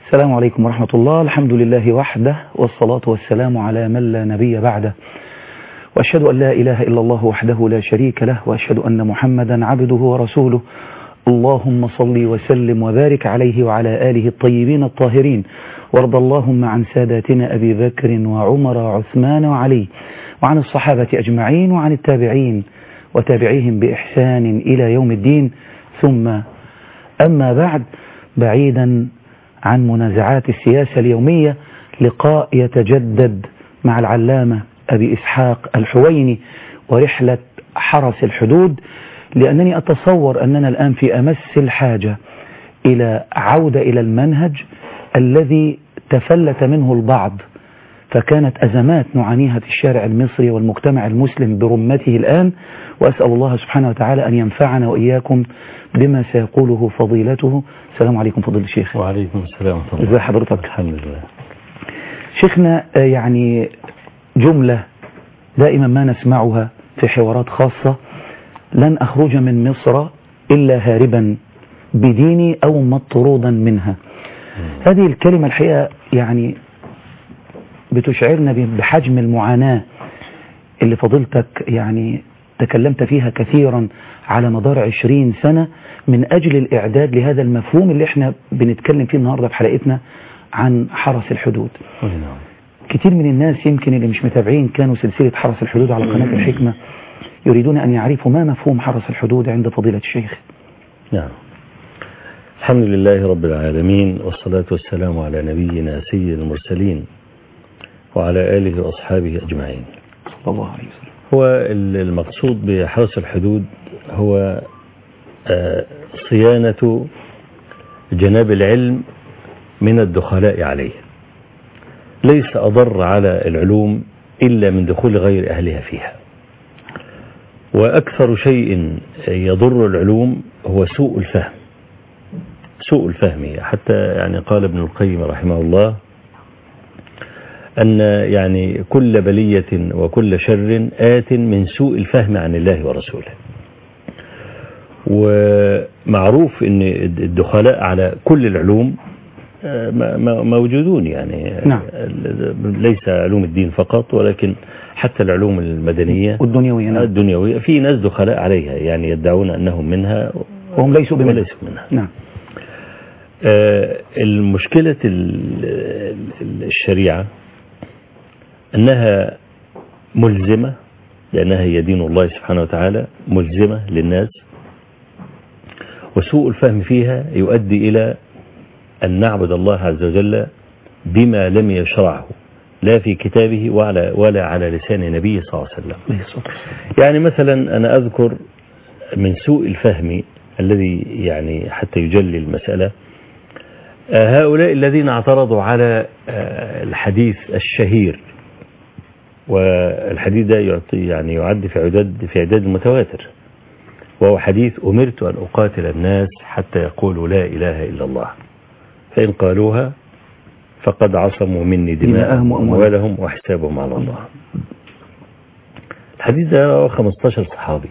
السلام عليكم ورحمة الله الحمد لله وحده والصلاة والسلام على من لا نبي بعده وأشهد أن لا إله إلا الله وحده لا شريك له وأشهد أن محمدا عبده ورسوله اللهم صل وسلم وبارك عليه وعلى آله الطيبين الطاهرين وارض اللهم عن ساداتنا أبي بكر وعمر وعثمان وعلي وعن الصحابة أجمعين وعن التابعين وتابعيهم بإحسان إلى يوم الدين ثم أما بعد بعيدا عن منازعات السياسة اليومية لقاء يتجدد مع العلامة أبي إسحاق الحويني ورحلة حرس الحدود لأنني أتصور أننا الآن في أمس الحاجة إلى عودة إلى المنهج الذي تفلت منه البعض فكانت أزمات نعانيها في الشارع المصري والمجتمع المسلم برمته الآن وأسأل الله سبحانه وتعالى أن ينفعنا وإياكم بما سيقوله فضيلته السلام عليكم فضيل الشيخ وعليكم السلام ورحمة الله ازي حضرتك الحمد لله شيخنا آه، يعني جملة دائما ما نسمعها في حوارات خاصة لن أخرج من مصر إلا هاربا بديني أو مطرودا منها هذه الكلمة الحقيقة يعني بتشعرنا بحجم المعاناة اللي فضلتك يعني تكلمت فيها كثيرا على مدار عشرين سنة من أجل الإعداد لهذا المفهوم اللي احنا بنتكلم فيه النهاردة في حلقتنا عن حرس الحدود نعم كتير من الناس يمكن اللي مش متابعين كانوا سلسلة حرس الحدود على قناة الحكمة يريدون أن يعرفوا ما مفهوم حرس الحدود عند فضيلة الشيخ نعم الحمد لله رب العالمين والصلاة والسلام على نبينا سيد المرسلين وعلى آله وأصحابه أجمعين صلى الله عليه وسلم هو ال- المقصود بحرس الحدود هو آه، صيانة جناب العلم من الدخلاء عليه ليس أضر على العلوم إلا من دخول غير أهلها فيها وأكثر شيء يضر العلوم هو سوء الفهم سوء الفهم حتى يعني قال ابن القيم رحمه الله أن يعني كل بلية وكل شر آت من سوء الفهم عن الله ورسوله ومعروف أن الدخلاء على كل العلوم آه، م- م- موجودون يعني نعم. ليس علوم الدين فقط ولكن حتى العلوم المدنية والدنيوية نعم. الدنيوية في ناس دخلاء عليها يعني يدعون أنهم منها وهم ليسوا بمنها وليسوا منها نعم آه، المشكلة ال- ال- الشريعة أنها ملزمة لأنها هي دين الله سبحانه وتعالى ملزمة للناس وسوء الفهم فيها يؤدي إلى أن نعبد الله عز وجل بما لم يشرعه لا في كتابه ولا, ولا على لسان نبيه صلى الله عليه وسلم عليه الصلاة والسلام. يعني مثلا أنا أذكر من سوء الفهم الذي يعني حتى يجلي المسألة آه، هؤلاء الذين اعترضوا على آه، الحديث الشهير والحديث ده يعطي يعني يعد في عداد في عداد المتواتر وهو حديث أمرت أن أقاتل الناس حتى يقولوا لا إله إلا الله فإن قالوها فقد عصموا مني دماءهم دماءهم وأموالهم. وأموالهم وحسابهم على الله الحديث ده رواه 15 صحابي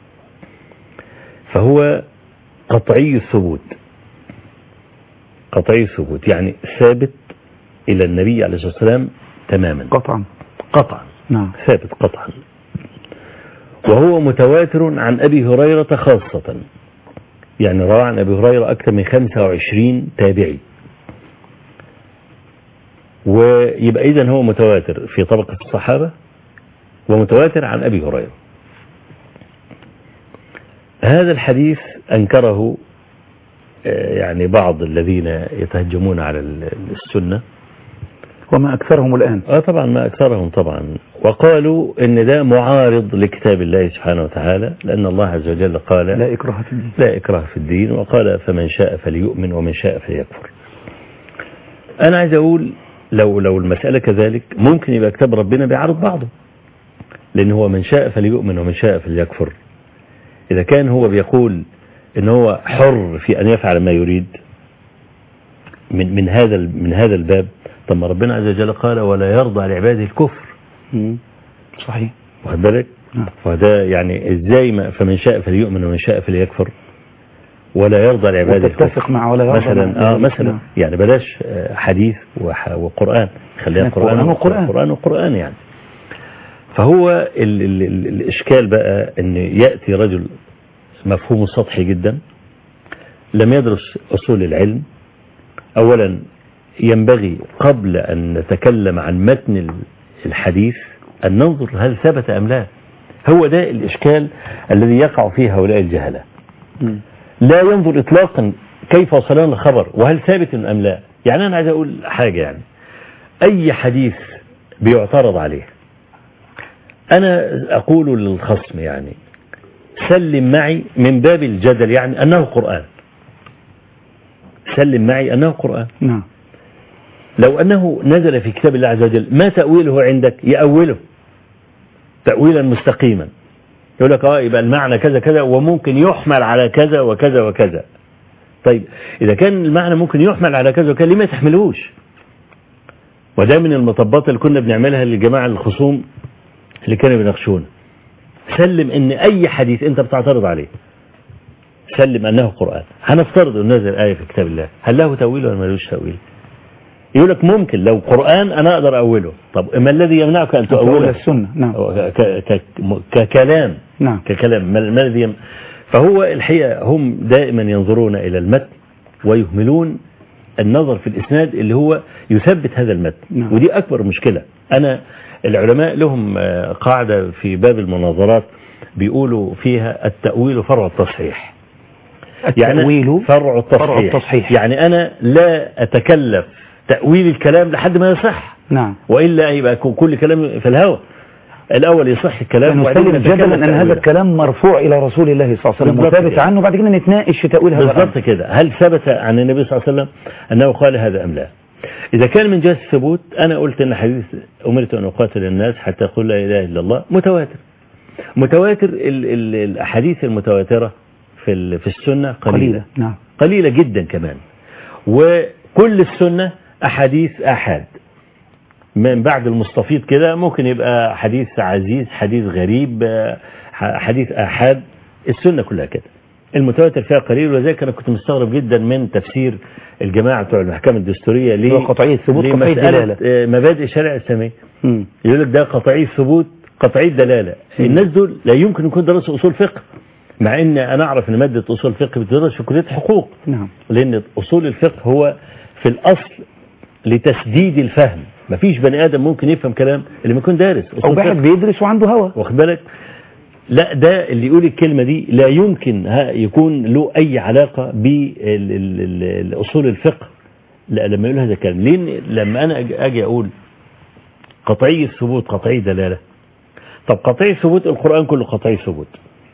فهو قطعي الثبوت قطعي الثبوت يعني ثابت إلى النبي عليه الصلاة والسلام تماما قطعا قطعا نعم ثابت قطعا وهو متواتر عن أبي هريرة خاصة يعني روى عن أبي هريرة أكثر من 25 تابعي ويبقى إذن هو متواتر في طبقة الصحابة ومتواتر عن أبي هريرة هذا الحديث أنكره آه، يعني بعض الذين يتهجمون على ال- السنة وما أكثرهم الآن اه طبعا ما اكثرهم طبعا وقالوا ان ده معارض لكتاب الله سبحانه وتعالى لان الله عز وجل قال لا إكراه في الدين لا إكراه في الدين وقال فمن شاء فليؤمن ومن شاء فليكفر أنا عايز أقول لو لو المسألة كذلك ممكن يبقى كتاب ربنا بيعارض بعضه لأن هو من شاء فليؤمن ومن شاء فليكفر إذا كان هو بيقول إن هو حر في أن يفعل ما يريد من من هذا من هذا الباب طب ما ربنا عز وجل قال ولا يرضى لعباده الكفر مم. صحيح واخد بالك نعم. وده يعني ازاي ما فمن شاء فليؤمن ومن شاء فليكفر ولا يرضى لعباده وتتفق الكفر. مع ولا يرضى مع مثلا اه ذلك. مثلا نعم. يعني بلاش آه، حديث وح- وقرآن خلينا قرآن قرآن وقرآن. قرآن وقرآن يعني فهو ال ال ال الإشكال بقى أن يأتي رجل مفهومه سطحي جدا لم يدرس أصول العلم أولا ينبغي قبل أن نتكلم عن متن الحديث أن ننظر هل ثبت أم لا هو ده الإشكال الذي يقع فيه هؤلاء الجهلة مم. لا ينظر إطلاقا كيف وصلنا الخبر وهل ثابت أم لا يعني أنا عايز أقول حاجة يعني أي حديث بيعترض عليه أنا أقول للخصم يعني سلم معي من باب الجدل يعني أنه قرآن سلم معي أنه قرآن نعم لو أنه نزل في كتاب الله عز وجل ما تأويله عندك يأوله تأويلا مستقيما يقول لك اه يبقى المعنى كذا كذا وممكن يحمل على كذا وكذا وكذا طيب إذا كان المعنى ممكن يحمل على كذا وكذا ليه ما تحملوش وده من المطبات اللي كنا بنعملها للجماعة الخصوم اللي كانوا بيناقشونا سلم ان اي حديث انت بتعترض عليه سلم انه قرآن هنفترض انه نزل آية في كتاب الله هل له تأويل ولا ملوش تأويل يقول لك ممكن لو قرآن انا اقدر اؤوله طب ما الذي يمنعك ان تأويل تؤوله السنة نعم ك- ك- ككلام نعم ككلام ما ما الذي يم- فهو الحقيقة هم دائما ينظرون إلى المتن ويهملون النظر في الإسناد اللي هو يثبت هذا المتن نعم. ودي أكبر مشكلة أنا العلماء لهم آه، قاعدة في باب المناظرات بيقولوا فيها التأويل فرع التصحيح التأويل فرع التصحيح, فرع التصحيح. يعني أنا لا أتكلف تأويل الكلام لحد ما يصح نعم وإلا يبقى كل كلام في الهوى الأول يصح الكلام فنسلم وبعدين نتكلم جدلا أن هذا تأويله. الكلام مرفوع إلى رسول الله صلى الله عليه وسلم بالضبط وثابت كده. عنه بعد كده نتناقش في تأويل هذا الأمر بالضبط كده هل ثبت عن النبي صلى الله عليه وسلم أنه قال هذا أم لا إذا كان من جهة الثبوت أنا قلت أن حديث أمرت أن أقاتل الناس حتى يقول لا إله إلا الله متواتر متواتر ال ال الأحاديث المتواترة في ال- في السنة قليلة قليلة نعم قليلة جدا كمان وكل السنة أحاديث أحد من بعد المستفيض كده ممكن يبقى حديث عزيز حديث غريب آه، ح- حديث أحد السنة كلها كده المتواتر فيها قليل ولذلك أنا كنت مستغرب جدا من تفسير الجماعة بتوع المحكمة الدستورية اللي هو قطعية ثبوت، قطعية لمسألة دلالة. آه، مبادئ الشريعة الإسلامية مم. يقول لك ده قطعي ثبوت قطعي دلالة الناس دول لا يمكن يكون درسوا أصول فقه مع ان انا اعرف ان مادة اصول فقه بتدرس في كلية حقوق نعم لأن أصول الفقه هو في الأصل لتسديد الفهم مفيش بني آدم ممكن يفهم كلام اللي ما يكون دارس أو أصول واحد فقه بيدرس وعنده هوى واخد بالك لا ده اللي يقول الكلمة دي لا يمكن ها يكون له أي علاقة بأصول الفقه لا لما يقول هذا الكلام لأن لما أنا أجي- أجي أقول قطعي الثبوت قطعي دلالة طب قطعي الثبوت القرآن كله قطعي ثبوت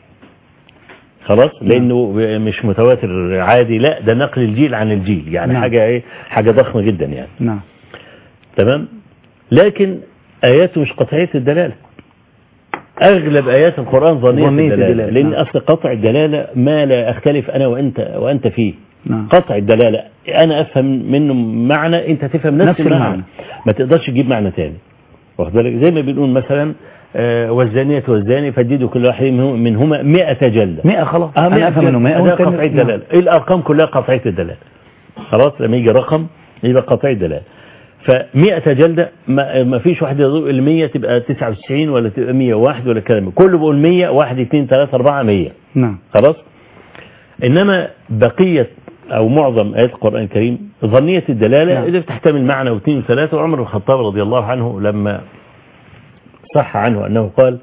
خلاص لانه مش متواتر عادي لا ده نقل الجيل عن الجيل يعني نعم. حاجه ايه حاجه ضخمه جدا يعني نعم تمام لكن اياته مش قطعيه الدلاله اغلب ايات القران ظنيه ظنية الدلاله الدلالة، لان نعم. اصل قطع الدلاله ما لا اختلف انا وانت وانت فيه نعم قطع الدلاله انا افهم منه معنى انت تفهم نفس, نفس المعنى. المعنى. ما تقدرش تجيب معنى تاني واخد بالك زي ما بنقول مثلا آه، والزانية والزاني فجدوا كل واحد منهم- منهما 100 جلدة 100 خلاص آه، أنا أفهم إنه 100 ده والتاني- قطعي نعم. الدلالة إيه الأرقام كلها قطعية الدلالة خلاص لما يجي رقم يبقى قطعي الدلالة ف100 جلدة ما, ما فيش واحد يضرب ال 100 تبقى 99 ولا تبقى 101 ولا الكلام ده. كله بيقول 100 1 2 3 4 100 نعم خلاص إنما بقية أو معظم آيات القرآن الكريم ظنية الدلالة نعم. إذا بتحتمل معنى واثنين وثلاثة وعمر بن الخطاب رضي الله عنه لما صح عنه أنه قال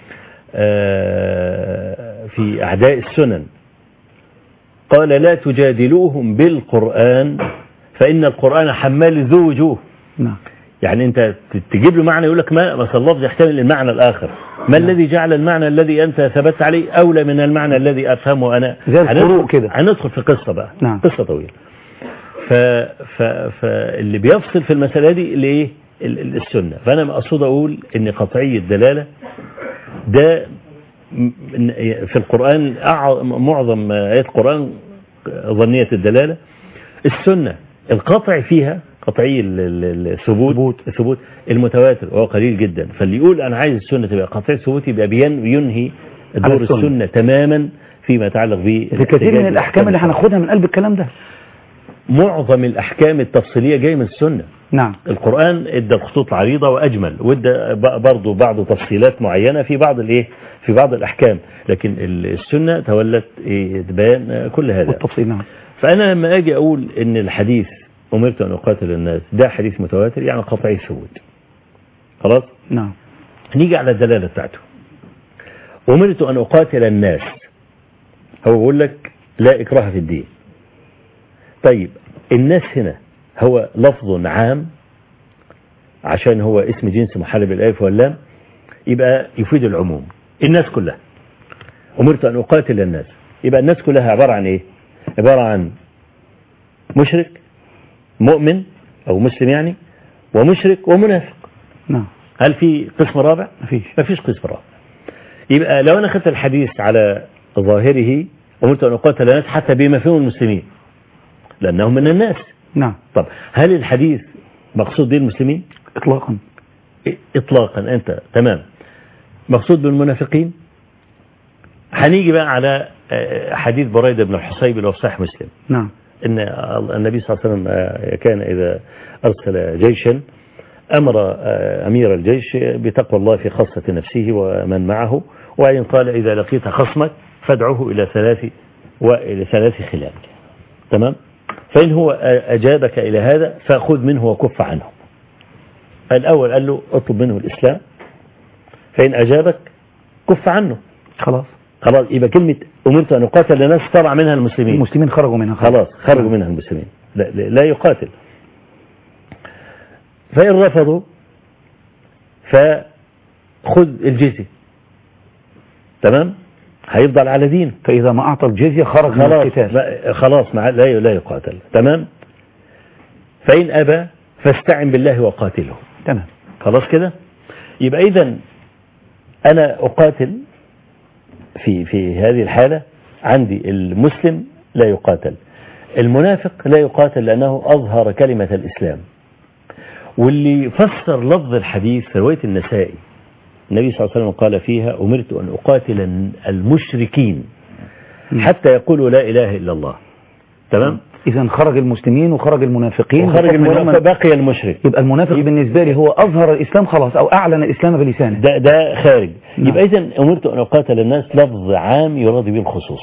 آه، في أعداء السنن قال لا تجادلوهم بالقرآن فإن القرآن حمال ذو وجوه نعم يعني انت تجيب له معنى يقول لك ما بس اللفظ يحتمل المعنى الاخر ما الذي جعل المعنى الذي انت ثبت عليه اولى من المعنى الذي افهمه انا زي الفروق هندخل- كده. هندخل في قصه بقى نعم. قصه طويله ف... ف... فاللي بيفصل في المساله دي الايه ال- ال- السنه فانا مقصود اقول ان قطعي الدلاله ده م- في القران أع- معظم ايات القران ظنيه الدلاله السنه القطع فيها قطعي ال- ال- الثبوت الثبوت المتواتر وهو قليل جدا فاللي يقول انا عايز السنه تبقى قطعي الثبوت يبقى بين ينهي دور السنة. السنة تماما فيما يتعلق ب في كثير من الأحكام اللي هناخدها من قلب الكلام ده معظم الأحكام التفصيلية جاية من السنة نعم القرآن ادى الخطوط العريضة وأجمل وادى ب- برضه بعض تفصيلات معينة في بعض الايه في بعض الأحكام لكن ال- السنة تولت إيه بيان آه، كل هذا والتفصيل نعم فأنا لما أجي أقول إن الحديث أمرت أن أقاتل الناس ده حديث متواتر يعني قطعي الثبوت خلاص نعم نيجي على الدلالة بتاعته أمرت أن أقاتل الناس هو بيقول لك لا إكراه في الدين طيب الناس هنا هو لفظ عام عشان هو اسم جنس محل بالالف واللام يبقى يفيد العموم الناس كلها أمرت أن أقاتل الناس يبقى الناس كلها عبارة عن إيه عبارة عن مشرك مؤمن أو مسلم يعني ومشرك ومنافق نعم هل في قسم رابع مفيش ما فيش قسم رابع يبقى لو أنا أخذت الحديث على ظاهره أمرت أن أقاتل الناس حتى بمفهوم المسلمين لأنهم من الناس نعم طب هل الحديث مقصود به المسلمين إطلاقا إطلاقا أنت تمام مقصود بالمنافقين هنيجي بقى على آه، حديث بريدة بن الحصيب اللي هو في صحيح مسلم نعم ان النبي صلى الله عليه وسلم آه، كان اذا ارسل جيشا امر آه، امير الجيش بتقوى الله في خاصة نفسه ومن معه وبعدين قال اذا لقيت خصمك فادعه الى ثلاث والى ثلاث خلال تمام فان هو آه، اجابك الى هذا فخذ منه وكف عنه الاول قال له اطلب منه الاسلام فان اجابك كف عنه خلاص خلاص يبقى كلمة أمرت أن أقاتل الناس طلع منها المسلمين المسلمين خرجوا منها خلاص خرجوا منها المسلمين لا, لا لا يقاتل فإن رفضوا فخذ الجزية تمام هيفضل على دينه فإذا ما أعطى الجزية خرج من خلاص القتال ما- خلاص مع لا لا يقاتل تمام فإن أبى فاستعن بالله وقاتله تمام خلاص كده يبقى إذا أنا أقاتل في في هذه الحالة عندي المسلم لا يقاتل المنافق لا يقاتل لأنه أظهر كلمة الإسلام واللي فسر لفظ الحديث في رواية النسائي النبي صلى الله عليه وسلم قال فيها أمرت أن أقاتل المشركين حتى يقولوا لا إله إلا الله تمام إذا خرج المسلمين وخرج المنافقين وخرج بحكم إن هم- المنافق بقي المشرك يبقى المنافق بالنسبة لي هو أظهر الإسلام خلاص أو أعلن الإسلام بلسانه ده ده خارج نعم. يبقى اذا امرت ان اقاتل الناس لفظ عام يراد به الخصوص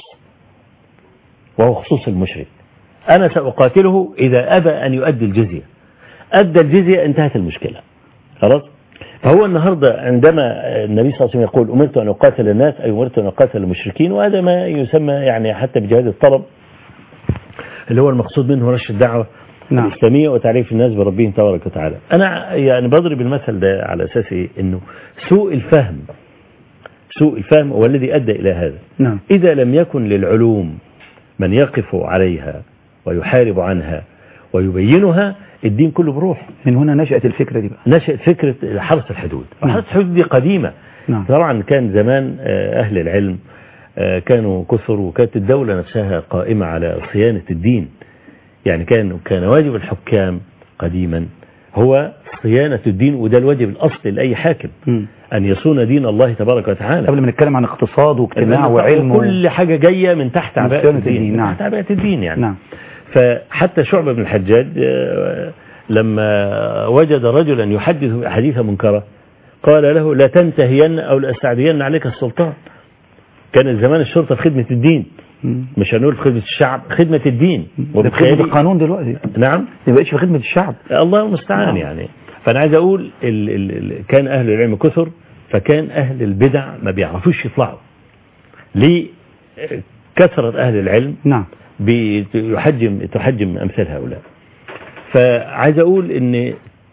وهو خصوص المشرك انا ساقاتله اذا ابى ان يؤدي الجزيه ادى الجزيه انتهت المشكله خلاص فهو النهارده عندما النبي صلى الله عليه وسلم يقول امرت ان اقاتل الناس اي امرت ان اقاتل المشركين وهذا ما يسمى يعني حتى بجهاد الطلب اللي هو المقصود منه نشر الدعوه نعم. الإسلامية وتعريف الناس بربهم تبارك وتعالى أنا يعني بضرب المثل ده على أساس إيه؟ إنه سوء الفهم سوء الفهم هو الذي أدى إلى هذا نعم إذا لم يكن للعلوم من يقف عليها ويحارب عنها ويبينها الدين كله بروح من هنا نشأت الفكرة دي بقى نشأت فكرة حرس الحدود نعم. حرس الحدود دي قديمة نعم طبعا كان زمان آه، أهل العلم آه، كانوا كثر وكانت الدولة نفسها قائمة على صيانة الدين يعني كان كان واجب الحكام قديما هو صيانة الدين وده الواجب الأصلي لأي حاكم مم. أن يصون دين الله تبارك وتعالى قبل ما نتكلم عن اقتصاد واجتماع وعلم و- كل حاجة جاية من تحت من عباءة صيانة الدين, الدين، من نعم. تحت عباءة الدين يعني نعم فحتى شعبة بن الحجاج آه، لما وجد رجلا يحدث حديث منكرة قال له لا تنتهين أو لأستعدين عليك السلطان كان زمان الشرطة في خدمة الدين مم. مش هنقول في خدمة الشعب خدمة الدين ده في خدمة القانون دلوقتي نعم ما بقتش في خدمة الشعب الله المستعان نعم. يعني فأنا عايز أقول ال ال ال كان أهل العلم كثر فكان أهل البدع ما بيعرفوش يطلعوا ليه آه، كثرة أهل العلم نعم بيحجم تحجم أمثال هؤلاء فعايز أقول أن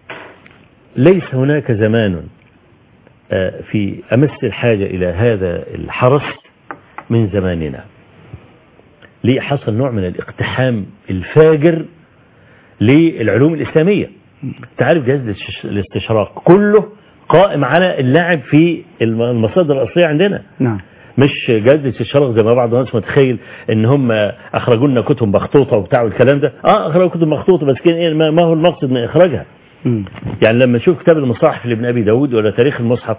ليس هناك زمان آه، في أمس الحاجة إلى هذا الحرس من زماننا ليه حصل نوع من الاقتحام الفاجر للعلوم الإسلامية تعرف جهاز الاستش- الاستشراق كله قائم على اللعب في الم- المصادر الأصلية عندنا نعم مش جهاز الاستشراق زي ما بعض الناس متخيل ان هم اخرجوا لنا كتب مخطوطه وبتاع والكلام ده اه اخرجوا كتب مخطوطه بس كان ايه ما ما هو المقصد من اخراجها مم. يعني لما نشوف كتاب المصاحف لابن ابي داود ولا تاريخ المصحف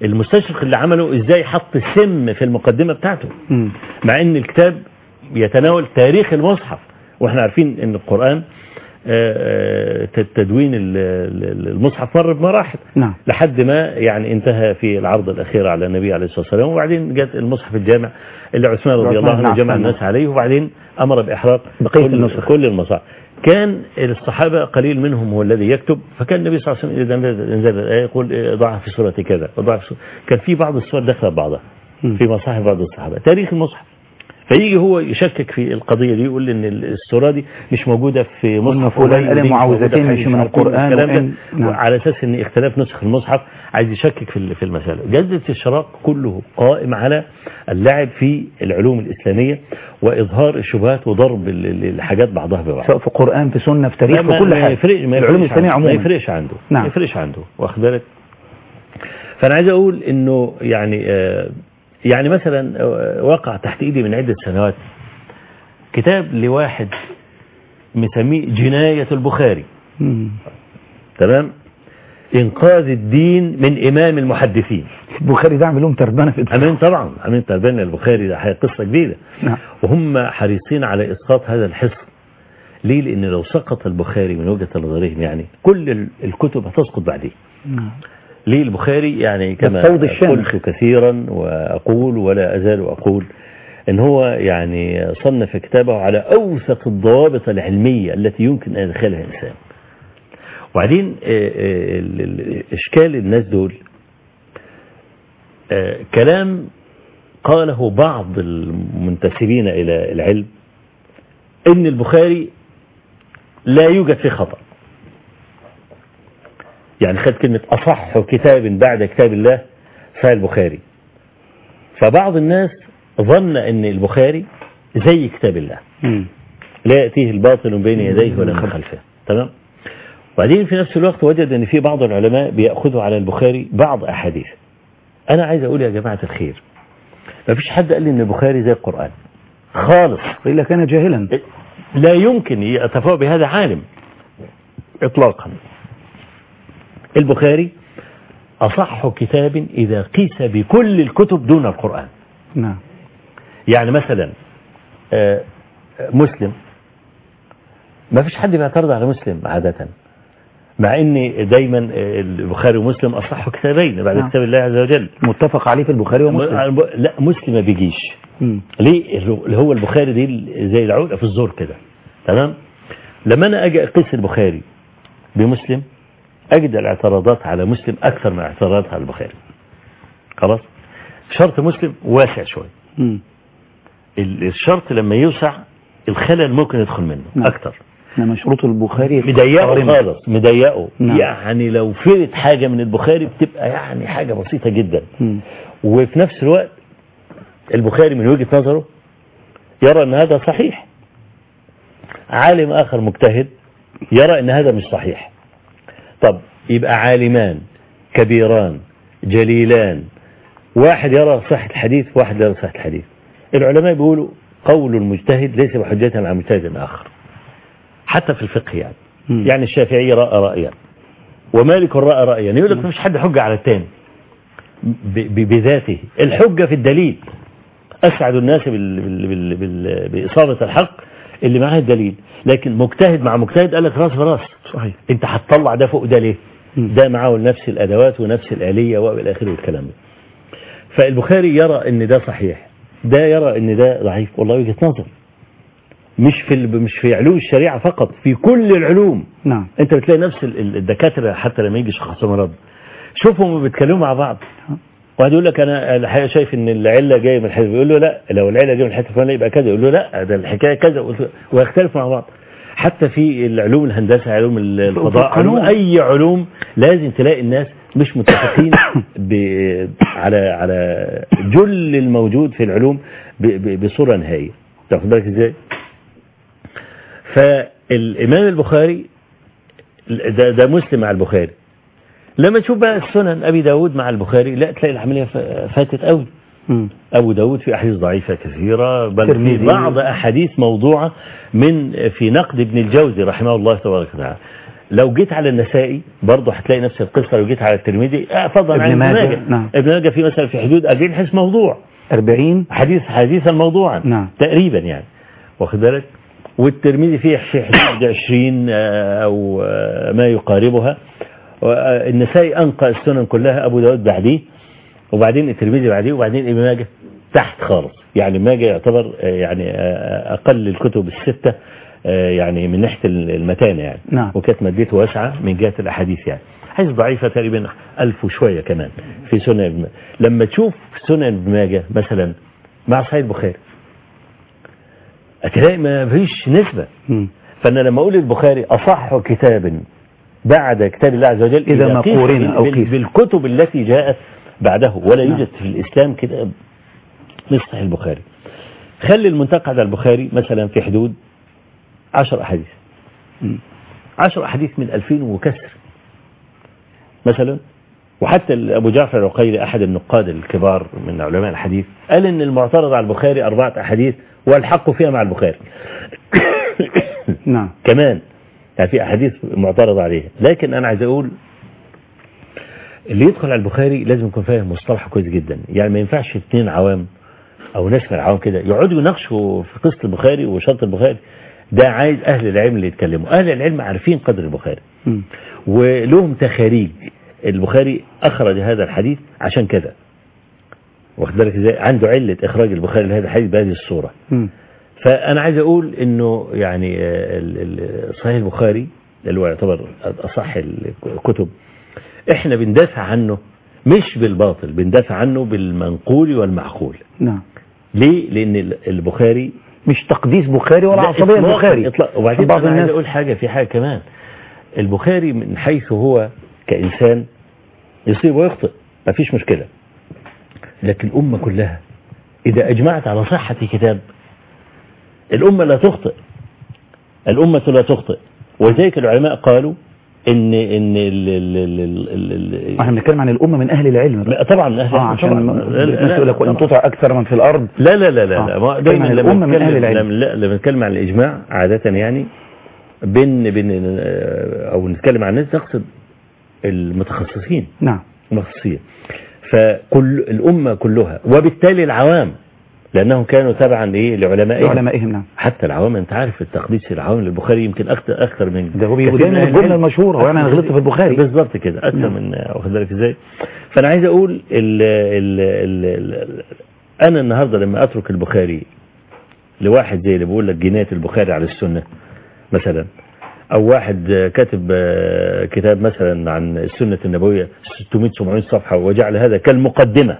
المستشرق اللي عمله ازاي حط السم في المقدمة بتاعته مم. مع ان الكتاب يتناول تاريخ المصحف واحنا عارفين ان القرآن آه، آه، تدوين ال- ال- المصحف مر بمراحل نعم لحد ما يعني انتهى في العرض الأخير على النبي عليه الصلاة والسلام وبعدين جاء المصحف الجامع اللي عثمان رضي الله عثمان عنه بن جمع عفان. الناس عليه وبعدين أمر بإحراق بقية كل, النسخ. كل المصاحف كان الصحابة قليل منهم هو الذي يكتب فكان النبي صلى الله عليه وسلم إذا نزل- نزل الآية يقول ضعها في سورة كذا وضعها في سورة كان في بعض السور داخله بعضها مم. في مصاحف بعض الصحابة تاريخ المصحف فيجي هو يشكك في القضية دي يقول ان السورة دي مش موجودة في مصحف فلان فلان قال ودي مش معوذتين موجودة في مش من حديث القرآن الكلام ده وإن- نعم. على اساس ان اختلاف نسخ المصحف عايز يشكك في ال- في المسألة جلدة الشراق كله قائم على اللعب في العلوم الإسلامية وإظهار الشبهات وضرب ال- ال- الحاجات بعضها ببعض سواء في قرآن في سنة في تاريخ لا، في ما- كل ما حاجة يفرق ما العلوم يفرقش الإسلامية عنده. ما عموما يفرقش عنده نعم. ما يفرقش عنده واخد بالك فانا عايز اقول انه يعني آه، يعني مثلا آه، وقع تحت ايدي من عدة سنوات كتاب لواحد مسميه جناية البخاري مم. تمام انقاذ الدين من امام المحدثين البخاري ده عامل لهم تربانة في الدنيا. امين طبعا امين تربان البخاري ده حاجة قصة جديدة نعم وهم حريصين على اسقاط هذا الحصن ليه لان لو سقط البخاري من وجهة نظرهم يعني كل ال- الكتب هتسقط بعديه نعم. ليه البخاري يعني كما الفوض الشامل. قلت كثيرا وأقول ولا أزال أقول إن هو يعني صنف كتابه على أوثق الضوابط العلمية التي يمكن أن يدخلها إنسان وبعدين آه، آه، ال- ال- إشكال الناس دول آه، كلام قاله بعض المنتسبين إلى العلم إن البخاري لا يوجد فيه خطأ يعني خد كلمة أصح كتاب بعد كتاب الله فالبخاري فبعض الناس ظن أن البخاري زي كتاب الله مم. لا يأتيه الباطل من بين يديه ولا من خلفه تمام وبعدين في نفس الوقت وجد أن في بعض العلماء بيأخذوا على البخاري بعض أحاديث أنا عايز أقول يا جماعة الخير ما فيش حد قال لي أن البخاري زي القرآن خالص وإلا كان جاهلا لا يمكن يتفاوض بهذا عالم اطلاقا البخاري اصح كتاب اذا قيس بكل الكتب دون القرآن نعم يعني مثلا آه، مسلم ما فيش حد بيعترض على مسلم عادة مع ان دايما آه، البخاري ومسلم اصح كتابين بعد نعم. كتاب الله عز وجل متفق عليه في البخاري ومسلم لا مسلم ما بيجيش مم. ليه اللي هو البخاري دي زي العقده في الزور كده تمام لما انا اجي اقيس البخاري بمسلم اجد الاعتراضات على مسلم اكثر من اعتراضات على البخاري خلاص شرط مسلم واسع شويه مم. ال- الشرط لما يوسع الخلل ممكن يدخل منه نعم. اكتر إنما شروط البخاري مضيقه صارمة. خالص مضيقه نعم. يعني لو فرت حاجه من البخاري بتبقى يعني حاجه بسيطه جدا مم. وفي نفس الوقت البخاري من وجهة نظره يرى ان هذا صحيح عالم اخر مجتهد يرى ان هذا مش صحيح طب يبقى عالمان كبيران جليلان واحد يرى صحة الحديث واحد يرى صحة الحديث العلماء بيقولوا قول المجتهد ليس بحجة على مجتهد آخر حتى في الفقه يعني مم. يعني الشافعي رأى رأيا ومالك رأى رأيا يقول لك مش حد حجة على الثاني ب- ب- بذاته الحجة في الدليل أسعد الناس بال بال بال بال بإصابة الحق اللي معاه الدليل لكن مجتهد مع مجتهد قال لك راس براس صحيح انت هتطلع ده فوق ده ليه مم. ده معاه نفس الأدوات ونفس الآلية وإلى آخره والكلام ده فالبخاري يرى ان ده صحيح ده يرى ان ده ضعيف والله وجهة نظر مش في ال- مش في علوم الشريعة فقط في كل العلوم نعم انت بتلاقي نفس ال- ال- الدكاترة حتى لما يجي شخص مرض شوفهم بيتكلموا مع بعض واحد يقول لك انا الحقيقه شايف ان العله جايه من الحته يقول له لا لو العله جايه من الحته الفلانيه يبقى كذا يقول له لا ده الحكايه كذا قلت- ويختلفوا مع بعض حتى في العلوم الهندسه علوم ال- الفضاء القانون. علوم اي علوم لازم تلاقي الناس مش متفقين ب... على على جل الموجود في العلوم ب... ب... بصوره نهائيه تاخد بالك ازاي فالامام البخاري ده, ده مسلم مع البخاري لما تشوف بقى السنن ابي داود مع البخاري لا تلاقي العمليه ف- فاتت قوي مم. أبو داود في أحاديث ضعيفة كثيرة بل في ترمذي. بعض أحاديث موضوعة من في نقد ابن الجوزي رحمه الله تبارك وتعالى لو جيت على النسائي برضه هتلاقي نفس القصة لو جيت على الترمذي آه، فضلا ابن عن ابن ماجه، ماجه نعم. ابن ماجه في مثلا في حدود 40 حديث موضوع 40 حديث حديثا موضوعا نعم. تقريبا يعني واخد بالك والترمذي فيه في حدود 20 آه، او آه، ما يقاربها آه، النسائي انقى السنن كلها ابو داود بعديه وبعدين الترمذي بعديه وبعدين ابن ماجه تحت خالص يعني ماجه يعتبر آه، يعني آه، اقل الكتب السته آه، يعني من ناحيه المتانه يعني نعم. وكانت مادته واسعه من جهه الاحاديث يعني حديث ضعيفه تقريبا ألف وشويه كمان في سنن ابن ماجه لما تشوف سنن ابن ماجه مثلا مع صحيح البخاري هتلاقي ما فيش نسبه مم. فانا لما اقول البخاري اصح كتاب بعد كتاب الله عز وجل إذا ما قيس قورن أو بال- قيس. بالكتب التي جاءت بعده ولا نعم. يوجد في الاسلام كتاب مثل صحيح البخاري خلي المنتقى على البخاري مثلا في حدود 10 احاديث مم. 10 احاديث من 2000 وكسر مثلا وحتى ابو جعفر العقيلي احد النقاد الكبار من علماء الحديث قال ان المعترض على البخاري اربعه احاديث والحق فيها مع البخاري نعم كمان يعني في احاديث معترض عليها لكن انا عايز اقول اللي يدخل على البخاري لازم يكون فاهم مصطلح كويس جدا يعني ما ينفعش اثنين عوام او ناس من العوام كده يقعدوا يناقشوا في قصه البخاري وشرط البخاري ده عايز اهل العلم اللي يتكلموا اهل العلم عارفين قدر البخاري مم. ولهم تخاريج البخاري اخرج هذا الحديث عشان كذا واخد بالك ازاي عنده عله اخراج البخاري لهذا الحديث بهذه الصوره مم. فأنا عايز أقول إنه يعني آه، ال- ال- صحيح البخاري اللي هو يعتبر أصح الكتب إحنا بندافع عنه مش بالباطل بندافع عنه بالمنقول والمعقول نعم ليه؟ لأن ال- البخاري مش تقديس بخاري ولا لا، عصبية إطلاقاً- البخاري إطلاق وبعدين بعض أنا عايز الناس أقول حاجة في حاجة كمان البخاري من حيث هو كإنسان يصيب ويخطئ ما فيش مشكلة لكن الأمة كلها إذا أجمعت على صحة كتاب الأمة لا تخطئ الأمة لا تخطئ ولذلك العلماء قالوا إن إن ال ال ال ال ال احنا بنتكلم عن الأمة من أهل العلم لا، طبعا من أهل اه عشان طبعاً. ما- لا، لا، الناس يقول لك وإن طبعاً. تطع أكثر من في الأرض لا لا لا لا, آه. لا. ما كلمة دايما لما الأمة من نتكلم- أهل العلم. لما لا لما نتكلم عن الإجماع عادة يعني بين بين أو نتكلم عن الناس نقصد المتخصصين نعم المتخصصين فكل الأمة كلها وبالتالي العوام لأنهم كانوا تبعا إيه لعلمائهم لعلمائهم نعم حتى العوام أنت عارف التقديس العوام للبخاري يمكن أكثر أكثر من ده هو بيقول كثير من دايما أهل الجملة العلم. المشهورة وانا غلطت في البخاري بالظبط كده اكثر نعم. من واخد بالك ازاي فانا عايز اقول ال ال ال ال انا النهارده لما اترك البخاري لواحد زي اللي بيقول لك جنايه البخاري على السنه مثلا او واحد آه، كاتب آه، كتاب مثلا عن السنه النبويه 600 700 صفحه وجعل هذا كالمقدمه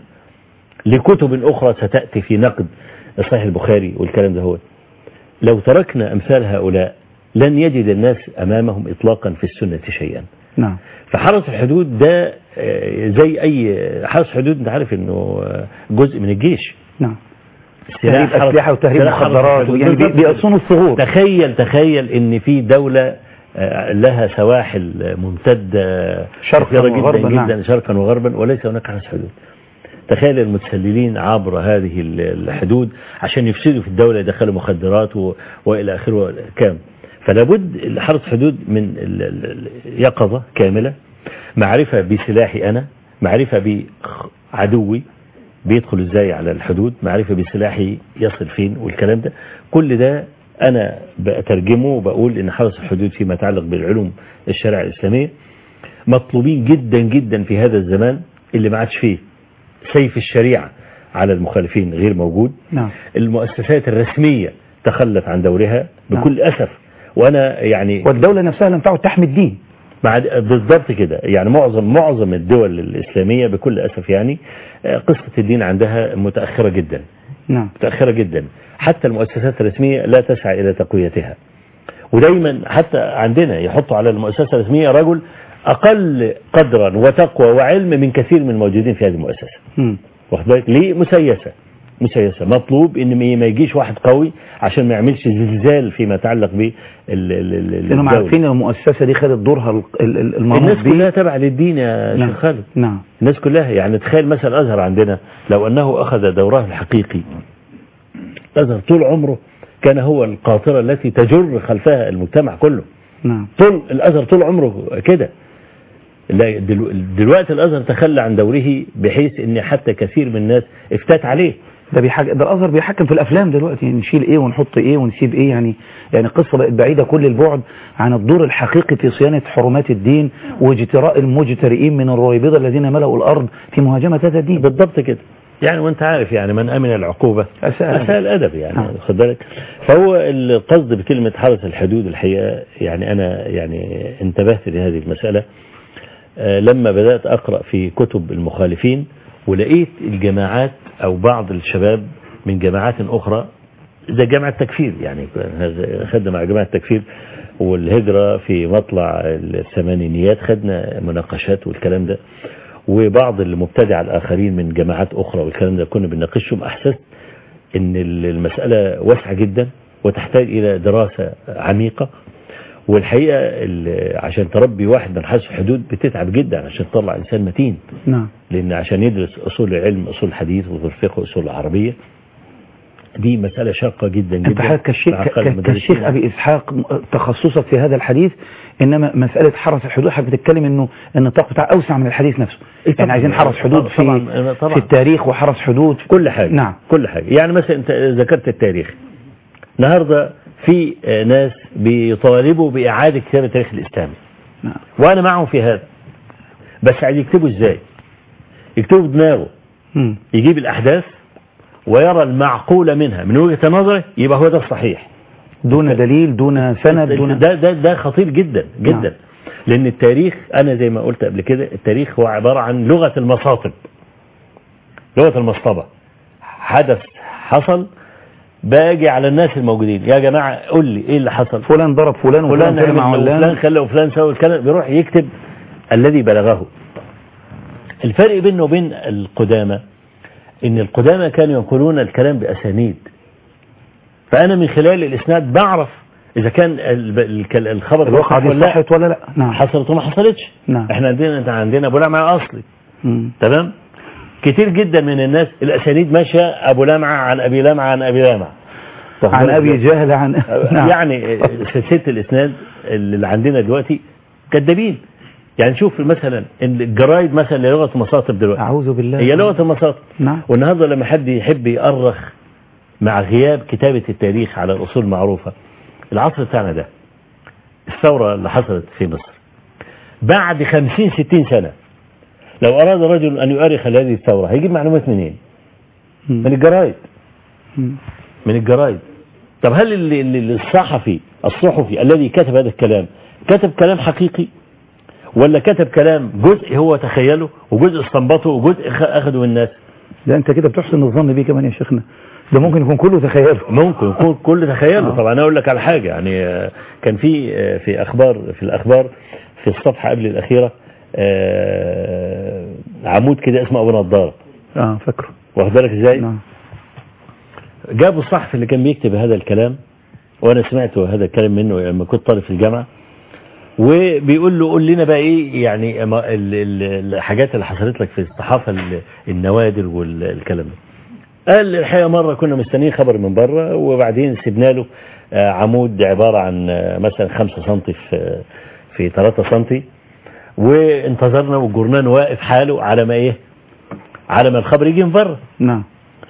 لكتب اخرى ستاتي في نقد صحيح البخاري والكلام ده هو لو تركنا امثال هؤلاء لن يجد الناس امامهم اطلاقا في السنه شيئا نعم فحرس الحدود ده آه، زي اي حرس حدود انت عارف انه آه، جزء من الجيش نعم سلاح تهريب حرس- أسلحة وتهريب سلاح حرس مخدرات الحدود. يعني بي- بالظبط. بيأصونوا الثغور تخيل تخيل ان في دولة آه، لها سواحل ممتدة شرقاً كثيرة وغرباً، جدا, نعم. جدا شرقا وغربا وليس هناك حرس حدود تخيل المتسللين عبر هذه ال- الحدود عشان يفسدوا في الدولة يدخلوا مخدرات و... وإلى آخره كام فلا بد حرس حدود من ال- ال- اليقظة كاملة معرفة بسلاحي أنا معرفة بعدوي بيدخل ازاي على الحدود معرفة بسلاحي يصل فين والكلام ده كل ده انا بترجمه وبقول ان حرس الحدود فيما يتعلق بالعلوم الشريعة الاسلامية مطلوبين جدا جدا في هذا الزمان اللي ما عادش فيه سيف الشريعة على المخالفين غير موجود نعم المؤسسات الرسمية تخلت عن دورها بكل أسف وأنا يعني والدولة نفسها لم تعد تحمي الدين مع بالضبط كده يعني معظم معظم الدول الإسلامية بكل أسف يعني آه، قصة الدين عندها متأخرة جدا نعم متأخرة جدا حتى المؤسسات الرسمية لا تسعى إلى تقويتها ودايما حتى عندنا يحطوا على المؤسسة الرسمية رجل أقل قدرا وتقوى وعلم من كثير من الموجودين في هذه المؤسسة مم. واخد بالك ليه مسيسة مسيسة مطلوب ان ما ما يجيش واحد قوي عشان ما يعملش زلزال فيما يتعلق ب لأنهم عارفين ان المؤسسة دي خدت دورها ال- ال- ال- المنوط الناس بيه. كلها تبع للدين يا نعم. شيخ خالد نعم الناس كلها يعني تخيل مثلا الازهر عندنا لو انه اخذ دوره الحقيقي الازهر طول عمره كان هو القاطرة التي تجر خلفها المجتمع كله نعم طول الازهر طول عمره كده لا دلو- دلوقتي الازهر تخلى عن دوره بحيث ان حتى كثير من الناس افتات عليه ده بيحك... ده الازهر بيحكم في الافلام دلوقتي يعني نشيل ايه ونحط ايه ونسيب ايه يعني يعني القصه بقت بعيده كل البعد عن الدور الحقيقي في صيانه حرمات الدين واجتراء المجترئين من الرويبضه الذين ملأوا الارض في مهاجمه هذا الدين بالضبط كده يعني وانت عارف يعني من امن العقوبه أساء اساء الادب يعني نعم. خد بالك فهو القصد بكلمه حرس الحدود الحقيقه يعني انا يعني انتبهت لهذه المساله آه، لما بدات اقرا في كتب المخالفين ولقيت الجماعات او بعض الشباب من جماعات اخرى زي جامعه تكفير يعني خدنا مع جماعه تكفير والهجره في مطلع الثمانينيات خدنا مناقشات والكلام ده وبعض المبتدع الآخرين من جماعات أخرى والكلام ده كنا بنناقشهم أحسست أن المسألة واسعة جدا وتحتاج إلى دراسة عميقة والحقيقة ال- عشان تربي واحد من حرس الحدود بتتعب جدا عشان تطلع إنسان متين نعم لأن عشان يدرس أصول العلم أصول الحديث وأصول الفقه وأصول العربية دي مسألة شاقة جدا جدا انت حضرتك كالشيخ مع أقل ك- المدرسين. كالشيخ ابي اسحاق م- تخصصك في هذا الحديث انما مساله حرس الحدود حضرتك بتتكلم انه النطاق بتاع اوسع من الحديث نفسه إيه يعني طبعاً. عايزين حرس حدود في طبعاً. طبعاً. في التاريخ وحرس حدود في كل حاجة نعم كل حاجة يعني مثلا انت ذكرت التاريخ النهاردة في آه، ناس بيطالبوا بإعادة كتاب التاريخ الإسلامي نعم وأنا معهم في هذا بس عايز يكتبوا إزاي يكتبوا بدماغه مم. يجيب الأحداث ويرى المعقول منها من وجهة نظره يبقى هو ده الصحيح دون دليل دون سند دون ده ده ده خطير جدا جدا نعم. لأن التاريخ أنا زي ما قلت قبل كده التاريخ هو عبارة عن لغة المصاطب لغة المصطبة حدث حصل باجي على الناس الموجودين يا جماعة قول لي ايه اللي حصل فلان ضرب فلان وفلان فلان طلع مع عمل وفلان فلان خلى وفلان سوى الكلام بيروح يكتب الذي بلغه الفرق بينه وبين القدامى ان القدامى كانوا ينقلون الكلام بأسانيد فأنا من خلال الإسناد بعرف إذا كان ال- ال- الخبر الواقعة صح دي ولا لا. صحت ولا لا نعم حصلت وما حصلتش نعم. احنا عندنا انت عندنا ابو لمعه اصلي مم. تمام كتير جدا من الناس الاسانيد ماشيه ابو لمعه عن ابي لمعه عن ابي لمعه عن ابي جهل عن نعم. يعني سلسله الاسناد اللي عندنا دلوقتي كذابين يعني شوف مثلا إن الجرايد مثلا لغه المصاطب دلوقتي اعوذ بالله هي لغه المصاطب نعم والنهارده لما حد يحب يأرخ مع غياب كتابة التاريخ على الأصول المعروفة العصر بتاعنا ده الثورة اللي حصلت في مصر بعد خمسين ستين سنة لو أراد رجل أن يؤرخ هذه الثورة هيجيب معلومات منين؟ من مم. الجرايد مم. من الجرايد طب هل ال- ال- الصحفي الصحفي الذي كتب هذا الكلام كتب كلام حقيقي ولا كتب كلام جزء هو تخيله وجزء استنبطه وجزء خ- أخذه من الناس ده انت كده بتحسن الظن بيه كمان يا شيخنا ده ممكن يكون كله تخيله ممكن يكون كل تخيله آه. طبعا انا اقول لك على حاجه يعني آه، كان في آه، في اخبار في الاخبار في الصفحه قبل الاخيره آه، عمود كده اسمه ابو نضاره اه فاكره واخد بالك ازاي نعم جابوا الصحفي اللي كان بيكتب هذا الكلام وانا سمعت هذا الكلام منه لما كنت طالب في الجامعه وبيقول له قول لنا بقى ايه يعني ما- ال- ال- الحاجات اللي حصلت لك في الصحافه ال- النوادر والكلام ده قال الحقيقه مره كنا مستنيين خبر من بره وبعدين سيبنا له آه، عمود عباره عن آه، مثلا 5 سم في في 3 سم وانتظرنا والجرنان واقف حاله على ما ايه على ما الخبر يجي من بره نعم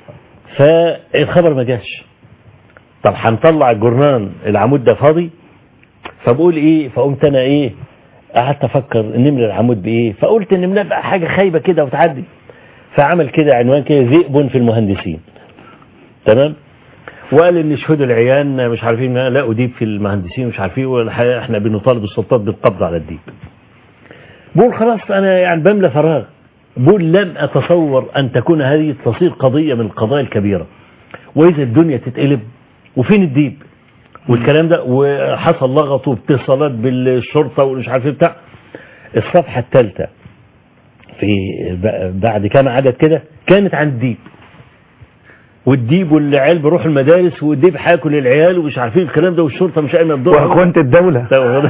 فالخبر ما جاش طب هنطلع الجرنان العمود ده فاضي فبقول ايه فقمت انا ايه قعدت افكر نملى العمود بايه فقلت نملى بقى حاجه خايبه كده وتعدي فعمل كده عنوان كده ذئب في المهندسين تمام وقال ان شهود العيان مش عارفين لا اديب في المهندسين مش عارفين والحقيقة احنا بنطالب السلطات بالقبض على الديب بقول خلاص انا يعني بملى فراغ بقول لم اتصور ان تكون هذه تصير قضيه من القضايا الكبيره واذا الدنيا تتقلب وفين الديب والكلام ده وحصل لغط واتصالات بالشرطه ومش عارف ايه بتاع الصفحه الثالثه في ب- بعد كام عدد كده كانت عن الديب والديب والعيال بيروحوا المدارس والديب هياكل العيال ومش عارفين الكلام ده والشرطه مش قايمه بدورها واخوانة الدولة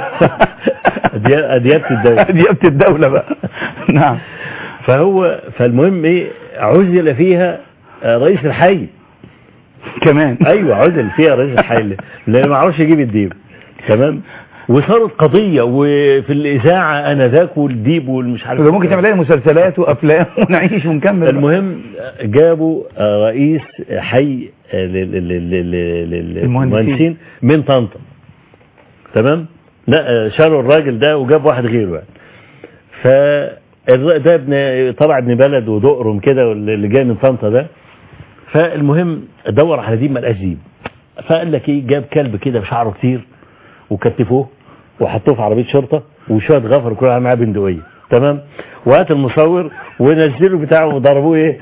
أدياب أديابة الدولة ديابة الدولة بقى نعم فهو فالمهم ايه عزل فيها آه، رئيس الحي كمان ايوه عزل فيها رئيس الحي لان ما عرفش يجيب الديب تمام وصارت قضية وفي الإذاعة أنا ذاك والديب والمش عارف يبقى ممكن تعمل لها مسلسلات وافلام ونعيش ونكمل بقى. المهم جابوا رئيس حي لل- لل- لل- لل- المهندسين. للمهندسين من طنطا تمام لا شالوا الراجل ده وجاب واحد غيره يعني ف ده ابن طلع ابن بلد ودقرم كده اللي جاي من طنطا ده فالمهم دور على ديب ما لقاش ديب فقال لك ايه جاب كلب كده بشعره كتير وكتفوه وحطوه في عربيه شرطه وشويه غفر كل واحد معاه بندقيه تمام وهات المصور ونزلوا بتاعه وضربوه ايه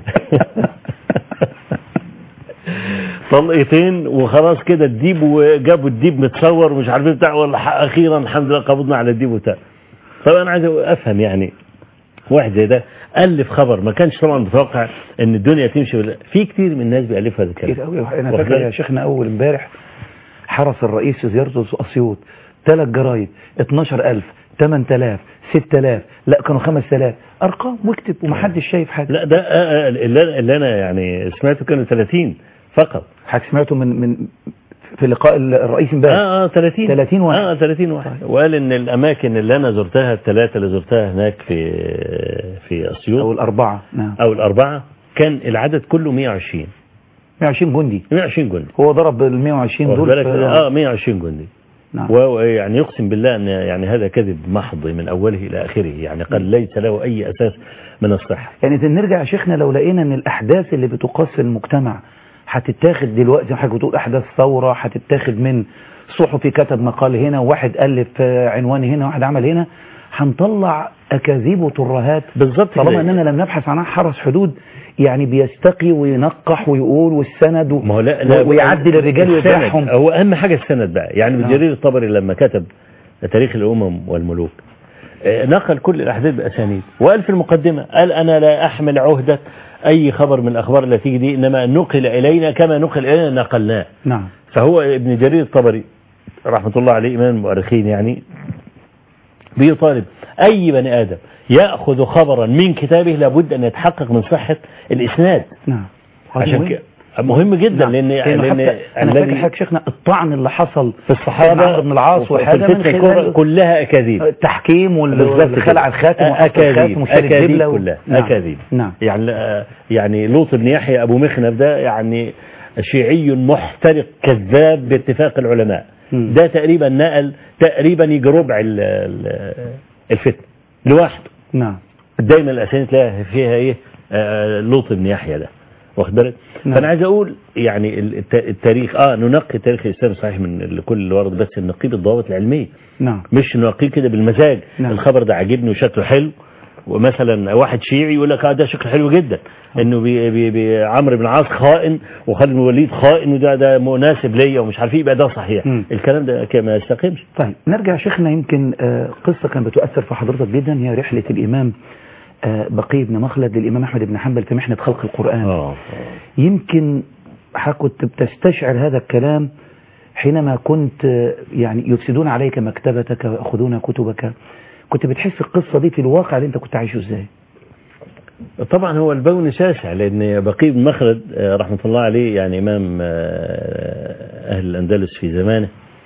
طلقتين وخلاص كده الديب وجابوا الديب متصور ومش عارفين بتاع ولا اخيرا الحمد لله قبضنا على الديب وبتاع طب انا عايز افهم يعني واحد زي ده الف خبر ما كانش طبعا متوقع ان الدنيا تمشي بال... في كتير من الناس بيالفوا هذا الكلام كتير قوي انا واخد فاكر بالك؟ يا شيخنا اول امبارح حرس الرئيس في زيارته اسيوط ثلاث جرايد 12000 8000 6000 لا كانوا 5000 ارقام واكتب ومحدش شايف حاجه لا ده آه، آه، اللي, اللي انا يعني سمعته كانوا 30 فقط حضرتك سمعته من من في لقاء الرئيس امبارح اه اه 30 30 واحد. اه 30 واحد وقال ان الاماكن اللي انا زرتها الثلاثه اللي زرتها هناك في في اسيوط او الاربعه نعم او الاربعه كان العدد كله 120 120 جندي 120 جندي هو ضرب ال 120 واخد دول بالك في- اه 120 جندي نعم ويعني يقسم بالله ان يعني هذا كذب محض من اوله الى اخره يعني قال ليس له اي اساس من الصحه يعني إذا نرجع يا شيخنا لو لقينا ان الاحداث اللي بتقاس في المجتمع هتتاخد دلوقتي زي ما حضرتك بتقول احداث ثوره هتتاخد من صحفي كتب مقال هنا وواحد الف آه، عنوان هنا وواحد عمل هنا هنطلع اكاذيب وترهات بالظبط طالما كده. اننا لم نبحث عنها حرس حدود يعني بيستقي وينقح ويقول والسند و... ما هو لا لا ويعدل الرجال السند. ويذبحهم هو اهم حاجه السند بقى يعني ابن نعم. جرير الطبري لما كتب تاريخ الامم والملوك آه، نقل كل الاحداث باسانيد وقال في المقدمه قال انا لا احمل عهده اي خبر من الاخبار التي تيجي دي انما نقل الينا كما نقل الينا نقلناه نعم فهو ابن جرير الطبري رحمه الله عليه امام المؤرخين يعني بيطالب اي بني ادم ياخذ خبرا من كتابه لابد ان يتحقق من صحه الاسناد نعم عشان مهم. كده مهم جدا نعم. لان لأنه لان حتى انا فاكر الذي حضرتك شيخنا الطعن اللي حصل في الصحابه عمرو بن العاص وفي وحاجه من الفتنة الكبرى خلال كلها اكاذيب التحكيم بالظبط والخلع كده. الخاتم وحط اكاذيب الخاتم وشال اكاذيب الدبلة و- كلها نعم. اكاذيب نعم يعني آه، يعني لوط بن يحيى ابو مخنف ده يعني شيعي محترق كذاب باتفاق العلماء مم. ده تقريبا نقل تقريبا يجي ربع ال- ال- الفتنه لوحده نعم دايما الاسانيد تلاقيها فيها ايه آه، لوط بن يحيى ده واخد بالك نعم. فانا عايز اقول يعني الت- التاريخ اه ننقي تاريخ الاسلام صحيح من كل اللي ورد بس ننقيه بالضوابط العلميه نعم مش ننقيه كده بالمزاج نعم. الخبر ده عاجبني وشكله حلو ومثلا واحد شيعي يقول لك اه ده شكله حلو جدا انه بي بي بي عمرو بن العاص خائن وخالد بن الوليد خائن وده ده مناسب ليا ومش عارف ايه يبقى ده صحيح مم. الكلام ده كده ما يستقيمش طيب نرجع يا شيخنا يمكن آه، قصة كانت بتؤثر في حضرتك جدا هي رحلة الإمام آه، بقي بن مخلد للإمام أحمد بن حنبل في محنة خلق القرآن اه يمكن ح- كنت بتستشعر هذا الكلام حينما كنت آه، يعني يفسدون عليك مكتبتك ويأخذون كتبك كنت بتحس القصة دي في الواقع اللي انت كنت عايشه ازاي طبعا هو البون شاسع لان بقي بن مخلد آه، رحمه الله عليه يعني امام آه، اهل الاندلس في زمانه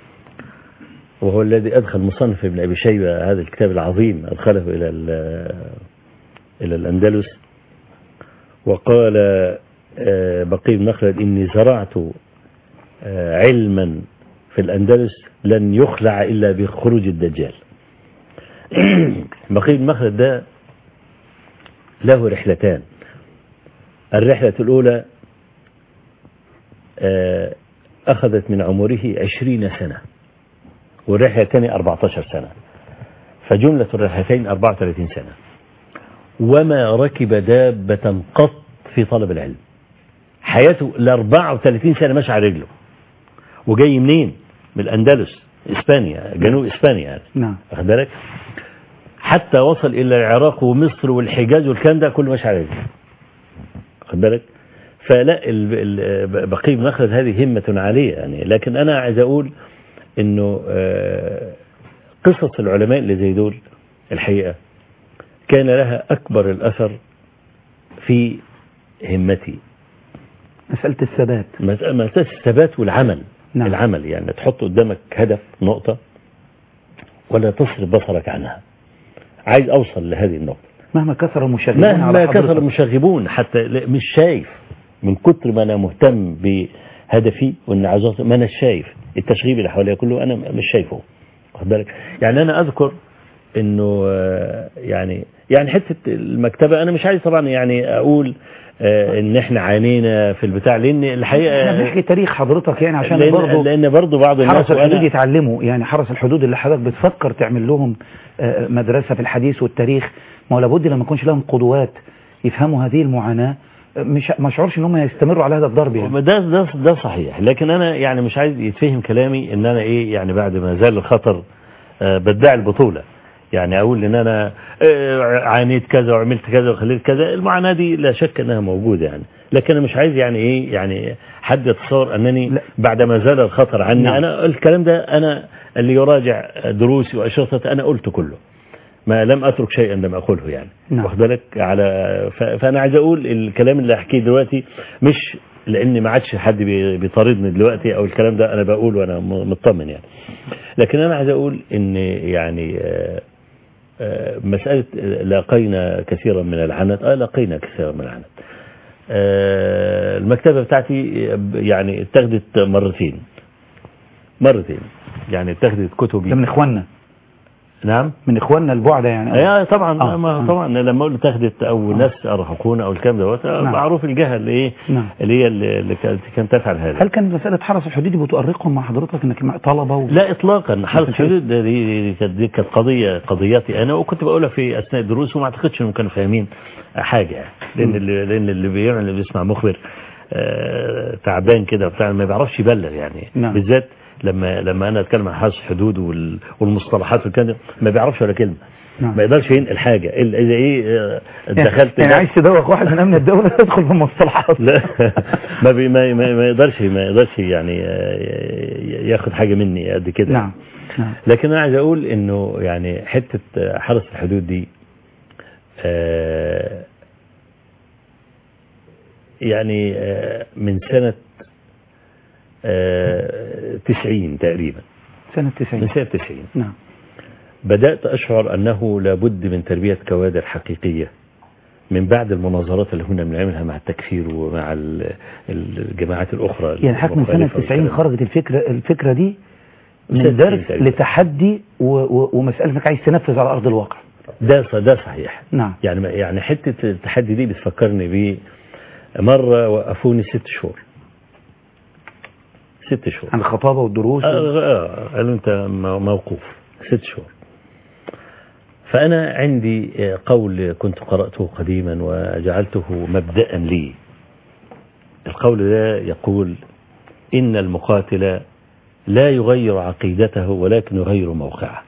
وهو الذي ادخل مصنف ابن ابي شيبه هذا الكتاب العظيم ادخله الى ال- الى الاندلس وقال آه، بقي بن مخلد اني زرعت آه، علما في الاندلس لن يخلع الا بخروج الدجال بقي بن مخلد ده له رحلتان الرحلة الأولى آه، أخذت من عمره عشرين سنة والرحلة الثانية 14 سنة فجملة الرحلتين 34 سنة وما ركب دابة قط في طلب العلم حياته ال 34 سنة ماشي على رجله وجاي منين؟ من الأندلس إسبانيا جنوب إسبانيا يعني نعم واخد بالك حتى وصل الى العراق ومصر والحجاز والكلام ده كله ماشي على رجله واخد بالك فلا ال- ال- بقي بن مخلد هذه همة عالية يعني لكن انا عايز اقول انه آه، قصص العلماء اللي زي دول الحقيقة كان لها اكبر الاثر في همتي مسألة الثبات مسألة مسألة الثبات والعمل نعم. العمل يعني تحط قدامك هدف نقطة ولا تصرف بصرك عنها عايز أوصل لهذه النقطة مهما كثر المشاغبين مهما على كثر حضرتك المشاغبون حتى لا- مش شايف من كتر ما أنا مهتم بهدفي وإن عايز أوصل- ما أنا شايف التشغيب اللي حواليا كله أنا مش شايفه واخد بالك يعني أنا أذكر إنه آه، يعني يعني حتة المكتبة أنا مش عايز طبعا يعني أقول آه، إن إحنا عانينا في البتاع لأن احنا الحقيقة بنحكي تاريخ حضرتك يعني عشان لأن, برضه لأن برضه بعض الناس حرس الحدود وأنا يتعلموا يعني حرس الحدود اللي حضرتك بتفكر تعمل لهم آه، مدرسة في الحديث والتاريخ ما هو لابد لما يكونش لهم قدوات يفهموا هذه المعاناة آه، مش ما شعورش ان هم يستمروا على هذا الضرب يعني ده ده ده صحيح لكن انا يعني مش عايز يتفهم كلامي ان انا ايه يعني بعد ما زال الخطر آه، بدعي البطوله يعني اقول ان انا آه، عانيت كذا وعملت كذا وخليت كذا المعاناه دي لا شك انها موجوده يعني لكن انا مش عايز يعني ايه يعني حد يتصور انني لا. بعد ما زال الخطر عني نعم. انا الكلام ده انا اللي يراجع دروسي واشرطتي انا قلت كله ما لم اترك شيئا لم اقوله يعني نعم. واخد بالك على ف- فانا عايز اقول الكلام اللي احكيه دلوقتي مش لان ما عادش حد بي- بيطاردني دلوقتي او الكلام ده انا بقوله وانا م- مطمن يعني لكن انا عايز اقول ان يعني آه، آه، مساله لاقينا كثيرا من العنت اه لاقينا كثيرا من العنت آه، المكتبه بتاعتي يعني اتخذت مرتين مرتين يعني اتخذت كتبي ده من اخواننا نعم من اخواننا البعدة يعني ايوه طبعا آه، ما آه. طبعا لما اقول تاخدت او ناس ارهقونا او الكلام دوت نعم. معروف الجهه اللي ايه نعم. اللي هي اللي اللي كانت كانت تفعل هذا هل كان مسألة حرس الحدود دي بتؤرقهم مع حضرتك انك مع طلبة و... لا اطلاقا حرس كنت شايف؟ حدود دي, دي كانت دي كانت قضيه قضيتي انا وكنت بقولها في اثناء الدروس وما اعتقدش انهم كانوا فاهمين حاجه يعني لان اللي لان اللي بيعمل اللي بيسمع مخبر آه تعبان كده بتاع ما بيعرفش يبلغ يعني نعم. بالذات لما لما انا اتكلم عن حرس الحدود وال- والمصطلحات والكلام ده ما بيعرفش ولا كلمه نعم. ما يقدرش ينقل حاجه الا اذا ايه آه، يعني- دخلت يعني ده- عايز تدوخ واحد من امن الدولة تدخل في المصطلحات لا ما, بي ما, ما, ما يقدرش ما يقدرش يعني آه، ياخد حاجه مني قد كده نعم نعم لكن انا عايز اقول انه يعني حته آه، حرس الحدود دي آه، يعني آه، من سنه آه، 90 تقريبا سنة من 90 سنه 90 نعم بدأت أشعر أنه لابد من تربية كوادر حقيقية من بعد المناظرات اللي كنا بنعملها مع التكفير ومع ال- الجماعات الأخرى يعني حضرتك من سنة المخالفة 90 والكلام ده. خرجت الفكرة الفكرة دي سنة من 90 درس تقريبا. لتحدي و... و... ومسألة انك عايز تنفذ على ارض الواقع ده ص- ده صحيح نعم يعني ما- يعني حتة التحدي دي بتفكرني ب مرة وقفوني ست شهور ست شهور عن الخطابة والدروس و... آه، آه، قالوا انت م- موقوف ست شهور فأنا عندي آه، قول كنت قرأته قديما وجعلته مبدأ لي القول ده يقول إن المقاتل لا يغير عقيدته ولكن يغير موقعه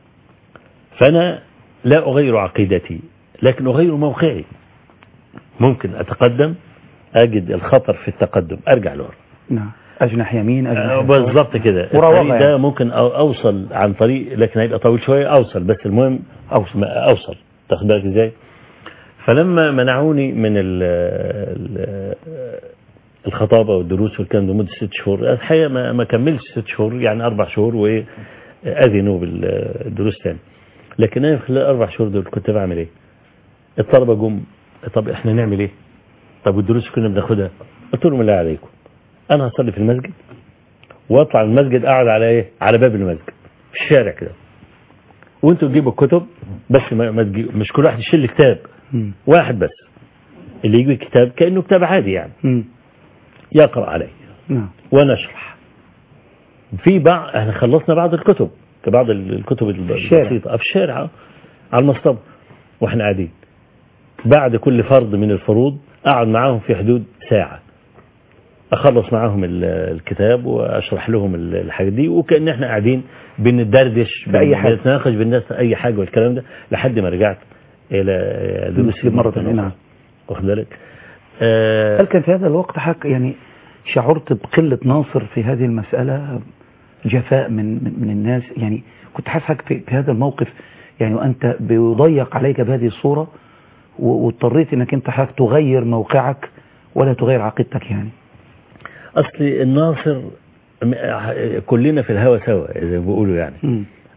فأنا لا أغير عقيدتي لكن أغير موقعي ممكن أتقدم أجد الخطر في التقدم أرجع لورا نعم اجنح يمين اجنح آه، يسار. بالظبط كده مراوغة الطريق ده يعني. ممكن أو- اوصل عن طريق لكن هيبقى طويل شويه اوصل بس المهم اوصل ما- اوصل تاخد بالك ازاي فلما منعوني من ال ال الخطابه والدروس والكلام ده مده ست شهور الحقيقه ما, ما كملش ست شهور يعني اربع شهور وايه اذنوا بالدروس تاني لكن انا في خلال الاربع شهور دول كنت بعمل ايه؟ الطلبه جم طب احنا نعمل ايه؟ طب والدروس كنا بناخدها قلت لهم بالله عليكم انا هصلي في المسجد واطلع من المسجد اقعد على ايه على باب المسجد في الشارع كده وانتوا تجيبوا الكتب بس ما, ما تجيب مش كل واحد يشيل كتاب مم. واحد بس اللي يجيب الكتاب كانه كتاب عادي يعني مم. يقرا عليه نعم ونشرح في بعض احنا خلصنا بعض الكتب كبعض الكتب الشارع. البسيطه في الشارع آه، على المصطبه واحنا قاعدين بعد كل فرض من الفروض اقعد معاهم في حدود ساعه اخلص معاهم ال- الكتاب واشرح لهم ال- الحاجات دي وكان احنا قاعدين بندردش في أي حاجة. بنتناقش بالناس في اي حاجه والكلام ده لحد ما رجعت الى دروسي مرة مره تانية، أخرى. نعم. واخد بالك آه، هل كان في هذا الوقت حق يعني شعرت بقلة ناصر في هذه المسألة جفاء من من, من الناس يعني كنت حاسس حضرتك في, في هذا الموقف يعني وأنت بيضيق عليك بهذه الصورة و- واضطريت انك انت حضرتك تغير موقعك ولا تغير عقيدتك يعني اصل الناصر م- كلنا في الهوى سوا زي ما بيقولوا يعني مم.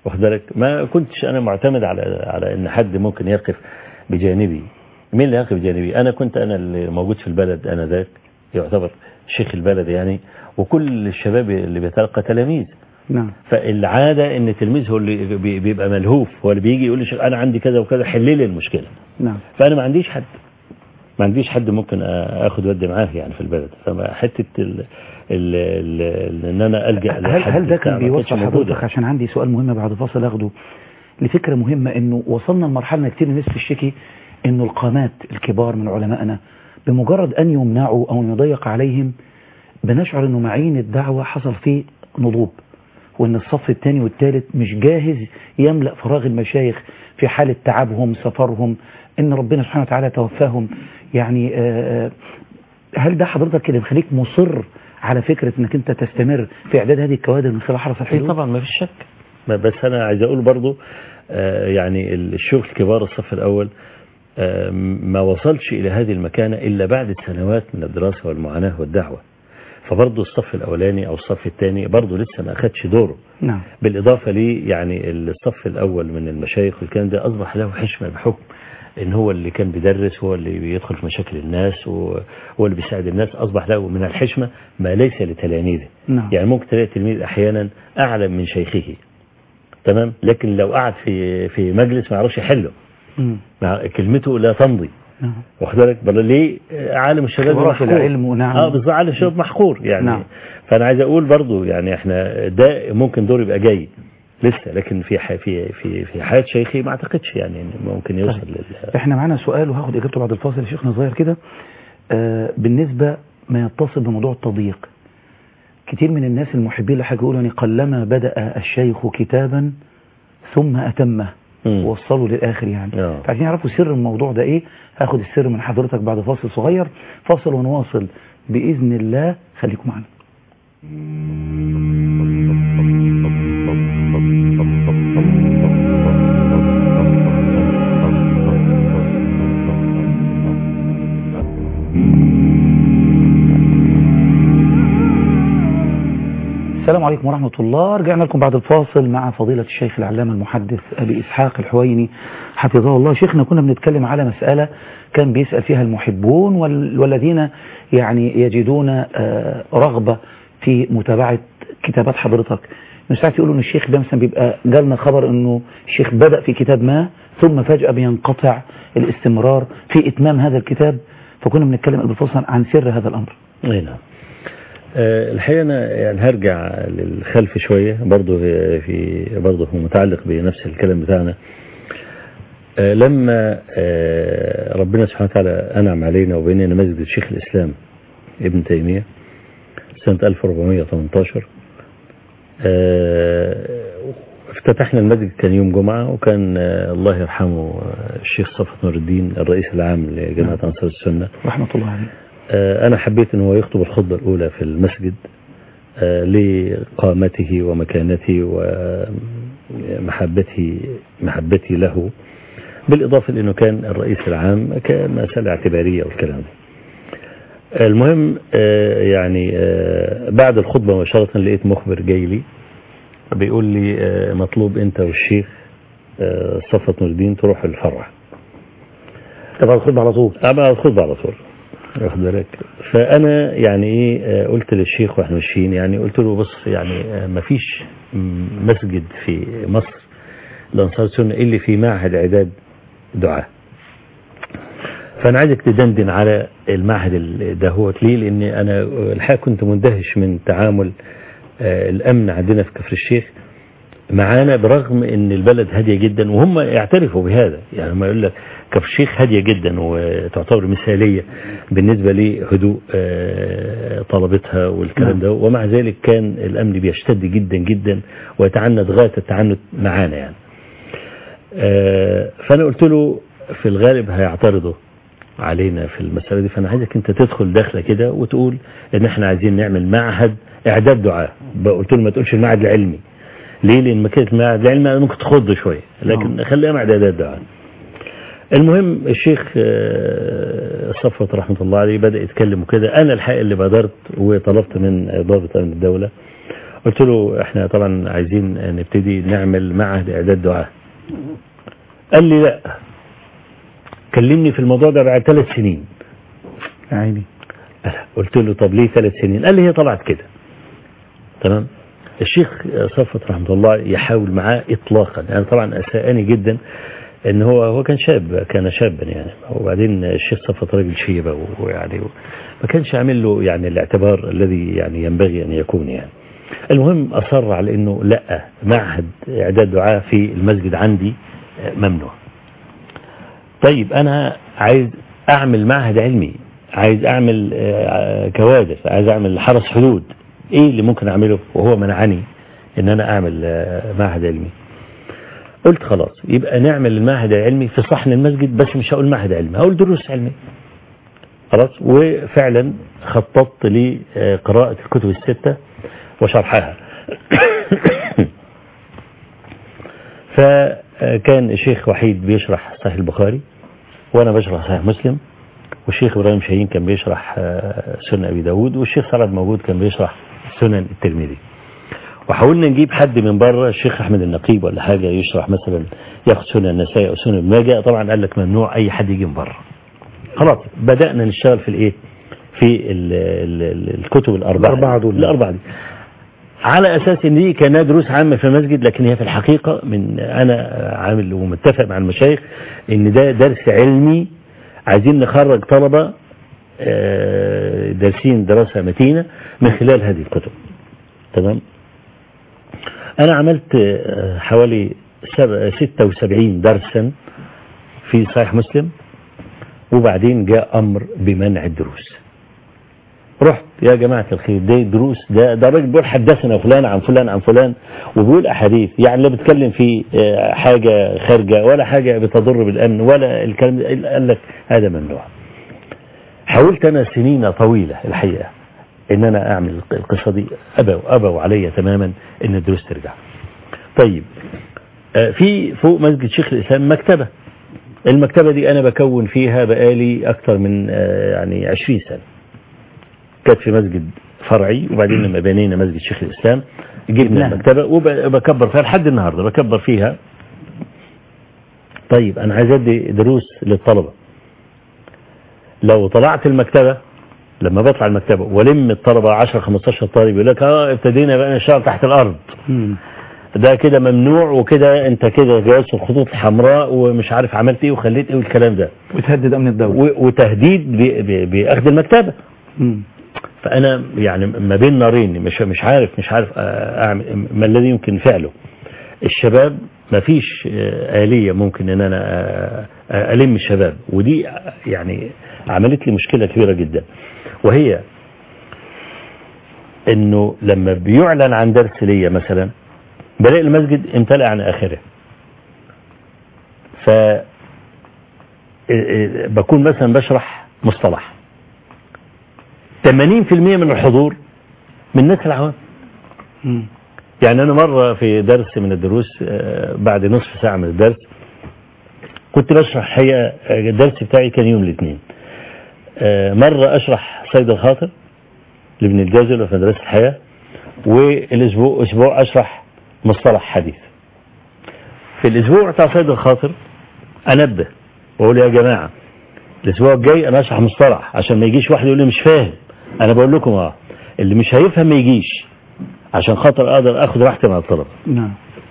واخد بالك ما كنتش انا معتمد على على ان حد ممكن يقف بجانبي مين اللي يقف بجانبي انا كنت انا اللي موجود في البلد انا ذاك يعتبر شيخ البلد يعني وكل الشباب اللي بيتلقى تلاميذ نعم فالعاده ان التلميذ هو اللي بي- بيبقى ملهوف هو اللي بيجي يقول لي شيخ انا عندي كذا وكذا حل لي المشكله نعم فانا ما عنديش حد ما عنديش حد ممكن اخد ودي معاه يعني في البلد فما حته ال ال ال ان انا الجا هل, لحد هل ده بتاع كان ما بيوصل كانتش موجودة. حضرتك عشان عندي سؤال مهم بعد فاصل اخده لفكرة مهمة انه وصلنا لمرحلة كتير الناس تشتكي انه القامات الكبار من علمائنا بمجرد ان يمنعوا او يضيق عليهم بنشعر انه معين الدعوة حصل فيه نضوب وان الصف الثاني والثالث مش جاهز يملأ فراغ المشايخ في حالة تعبهم سفرهم ان ربنا سبحانه وتعالى توفاهم يعني آه، هل ده حضرتك اللي بيخليك مصر على فكرة انك انت تستمر في اعداد هذه الكوادر من خلال حرس إيه الحدود طبعا ما فيش شك ما- بس انا عايز اقول برضو آه، يعني الشيوخ الكبار الصف الاول آه، ما وصلش الى هذه المكانه الا بعد سنوات من الدراسه والمعاناه والدعوه فبرضه الصف الاولاني او الصف الثاني برضه لسه ما اخدش دوره نعم بالإضافة لي يعني الصف الأول من المشايخ والكلام ده أصبح له حشمة بحكم إن هو اللي كان بيدرس هو اللي بيدخل في مشاكل الناس وهو اللي بيساعد الناس أصبح له من الحشمة ما ليس لتلاميذه نعم يعني ممكن تلاقي التلميذ أحيانا أعلم من شيخه تمام لكن لو قعد في في مجلس ما يعرفش يحله مم. مع- كلمته لا تمضي نعم واخد بالك بل ليه عالم الشباب خبرات محقور العلم ونعم. اه بالظبط عالم الشباب محقور يعني نعم. فانا عايز اقول برضو يعني احنا ده ممكن دور يبقى جاي لسه لكن في ح- في في في حياه شيخي ما اعتقدش يعني إن ممكن يوصل طيب. لل احنا معانا سؤال وهاخد اجابته بعد الفاصل يا شيخنا صغير كده آه بالنسبة ما يتصل بموضوع التضييق كتير من الناس المحبين لحاجة يقولوا يعني قلما بدأ الشيخ كتابا ثم أتمه مم. وصلوا للآخر يعني آه. فعايزين يعرفوا سر الموضوع ده ايه هاخد السر من حضرتك بعد فاصل صغير فاصل ونواصل بإذن الله خليكم معنا السلام عليكم ورحمة الله رجعنا لكم بعد الفاصل مع فضيلة الشيخ العلامة المحدث أبي إسحاق الحويني حفظه الله شيخنا كنا بنتكلم على مسألة كان بيسأل فيها المحبون وال- والذين يعني يجدون آه، رغبة في متابعة كتابات حضرتك من ساعات يقولوا ان الشيخ ده مثلا بيبقى جالنا خبر انه الشيخ بدأ في كتاب ما ثم فجأة بينقطع الاستمرار في اتمام هذا الكتاب فكنا بنتكلم قبل الفاصل عن سر هذا الامر اي نعم آه، الحقيقة أنا يعني هرجع للخلف شوية برضه في في- برضه هو متعلق بنفس الكلام بتاعنا آه، لما آه، ربنا سبحانه وتعالى أنعم علينا وبيننا مسجد شيخ الإسلام ابن تيمية سنة 1418 آه، افتتحنا المسجد كان يوم جمعة وكان آه، الله يرحمه آه، الشيخ صفوت نور الدين الرئيس العام لجماعة أنصار السنة رحمة الله عليه آه، أنا حبيت أن هو يخطب الخطبة الأولى في المسجد آه، لقامته ومكانته ومحبته محبتي له بالإضافة لأنه كان الرئيس العام كمسألة اعتبارية والكلام ده المهم آه، يعني آه، بعد الخطبة مباشرة لقيت مخبر جاي لي بيقول لي آه، مطلوب أنت والشيخ آه، صفة نور الدين تروح الفرع طبعا الخطبة على طول أبقى الخطبة على طول واخد بالك فأنا يعني إيه آه، قلت للشيخ وإحنا ماشيين يعني قلت له بص يعني آه، مفيش م- مسجد في مصر لأنصار السنة اللي في معهد إعداد دعاء فأنا عايزك تدندن على المعهد ال- دهوت ليه لأن أنا الحقيقة كنت مندهش من تعامل آه، الأمن عندنا في كفر الشيخ معانا برغم ان البلد هادية جدا وهم يعترفوا بهذا يعني ما يقول لك كفر الشيخ هادية جدا وتعتبر مثالية بالنسبة لهدوء آه، طلبتها والكلام نعم. ده ومع ذلك كان الامن بيشتد جدا جدا ويتعنت غاية التعنت معانا يعني آه، فانا قلت له في الغالب هيعترضوا علينا في المسألة دي فانا عايزك انت تدخل داخله كده وتقول ان احنا عايزين نعمل معهد اعداد دعاء بقى قلت له ما تقولش المعهد العلمي ليه لان مكانة المعهد العلمي ممكن تخض شوية لكن خليها معهد اعداد دعاء المهم الشيخ آه، صفوت رحمة الله عليه بدأ يتكلم وكده أنا الحقيقة اللي بادرت وطلبت من ضابط أمن الدولة قلت له احنا طبعا عايزين نبتدي نعمل معهد اعداد دعاء قال لي لا كلمني في الموضوع ده بعد ثلاث سنين يا عيني قلت له طب ليه ثلاث سنين قال لي هي طلعت كده تمام الشيخ صفت رحمه الله يحاول معاه اطلاقا يعني طبعا اساءني جدا ان هو هو كان شاب كان شابا يعني وبعدين الشيخ صفت راجل شيبه ويعني ما كانش عامل له يعني الاعتبار الذي يعني ينبغي ان يكون يعني المهم اصر على انه لا معهد اعداد دعاء في المسجد عندي ممنوع طيب انا عايز اعمل معهد علمي عايز اعمل كوادر عايز اعمل حرس حدود ايه اللي ممكن اعمله وهو منعني ان انا اعمل معهد علمي قلت خلاص يبقى نعمل المعهد العلمي في صحن المسجد بس مش هقول معهد علمي هقول دروس علمية خلاص وفعلا خططت لقراءة الكتب الستة وشرحها فكان الشيخ وحيد بيشرح صحيح البخاري وانا بشرح صحيح مسلم والشيخ ابراهيم شاهين كان بيشرح سنن ابي داود والشيخ سعد موجود كان بيشرح سنن الترمذي وحاولنا نجيب حد من بره الشيخ احمد النقيب ولا حاجه يشرح مثلا ياخد سنن النسائي او سنن ابن ماجه طبعا قال لك ممنوع اي حد يجي من بره خلاص بدانا نشتغل في الايه في ال ال الكتب الاربعه الاربعه دول الاربعه دي على اساس ان دي كانها دروس عامه في المسجد لكن هي في الحقيقه من انا عامل ومتفق مع المشايخ ان ده درس علمي عايزين نخرج طلبة دارسين دراسة متينة من خلال هذه الكتب تمام أنا عملت حوالي 76 درسا في صحيح مسلم وبعدين جاء أمر بمنع الدروس رحت يا جماعة الخير دي دروس ده ده راجل بيقول حدثنا فلان عن فلان عن فلان وبيقول أحاديث يعني لا بيتكلم في حاجة خارجة ولا حاجة بتضر بالأمن ولا الكلام قال لك هذا ممنوع حاولت أنا سنين طويلة الحقيقة إن أنا أعمل القصة دي أبوا أبوا علي تماما إن الدروس ترجع طيب في فوق مسجد شيخ الإسلام مكتبة المكتبة دي أنا بكون فيها بقالي أكثر من يعني 20 سنة كانت في مسجد فرعي وبعدين لما بنينا مسجد شيخ الإسلام جبنا نعم. المكتبة وبكبر فيها لحد النهاردة بكبر فيها طيب أنا عايز أدي دروس للطلبة لو طلعت المكتبة لما بطلع المكتبة ولم الطلبة 10 15 طالب يقول لك اه ابتدينا بقى نشتغل تحت الأرض مم. ده كده ممنوع وكده انت كده جواز الخطوط الحمراء ومش عارف عملت ايه وخليت ايه والكلام ده وتهدد أمن الدولة و- وتهديد ب- ب- بأخذ المكتبة مم. فانا يعني ما بين نارين مش مش عارف مش عارف اعمل ما الذي يمكن فعله الشباب ما فيش آلية ممكن ان انا آه، الم الشباب ودي يعني عملت لي مشكلة كبيرة جدا وهي انه لما بيعلن عن درس ليا مثلا بلاقي المسجد امتلأ عن اخره ف بكون مثلا بشرح مصطلح 80% من الحضور من الناس العوام مم. يعني أنا مرة في درس من الدروس آه، بعد نصف ساعة من الدرس كنت بشرح الحقيقة آه، الدرس بتاعي كان يوم الاثنين آه، مرة أشرح صيد الخاطر لابن الجزل في مدرسة الحياة والأسبوع أسبوع أشرح مصطلح حديث في الأسبوع بتاع صيد الخاطر أنبه وأقول يا جماعة الأسبوع الجاي أنا أشرح مصطلح عشان ما يجيش واحد يقول لي مش فاهم أنا بقول لكم أه اللي مش هيفهم ما يجيش عشان خاطر أقدر أخد راحتي مع الطلبة نعم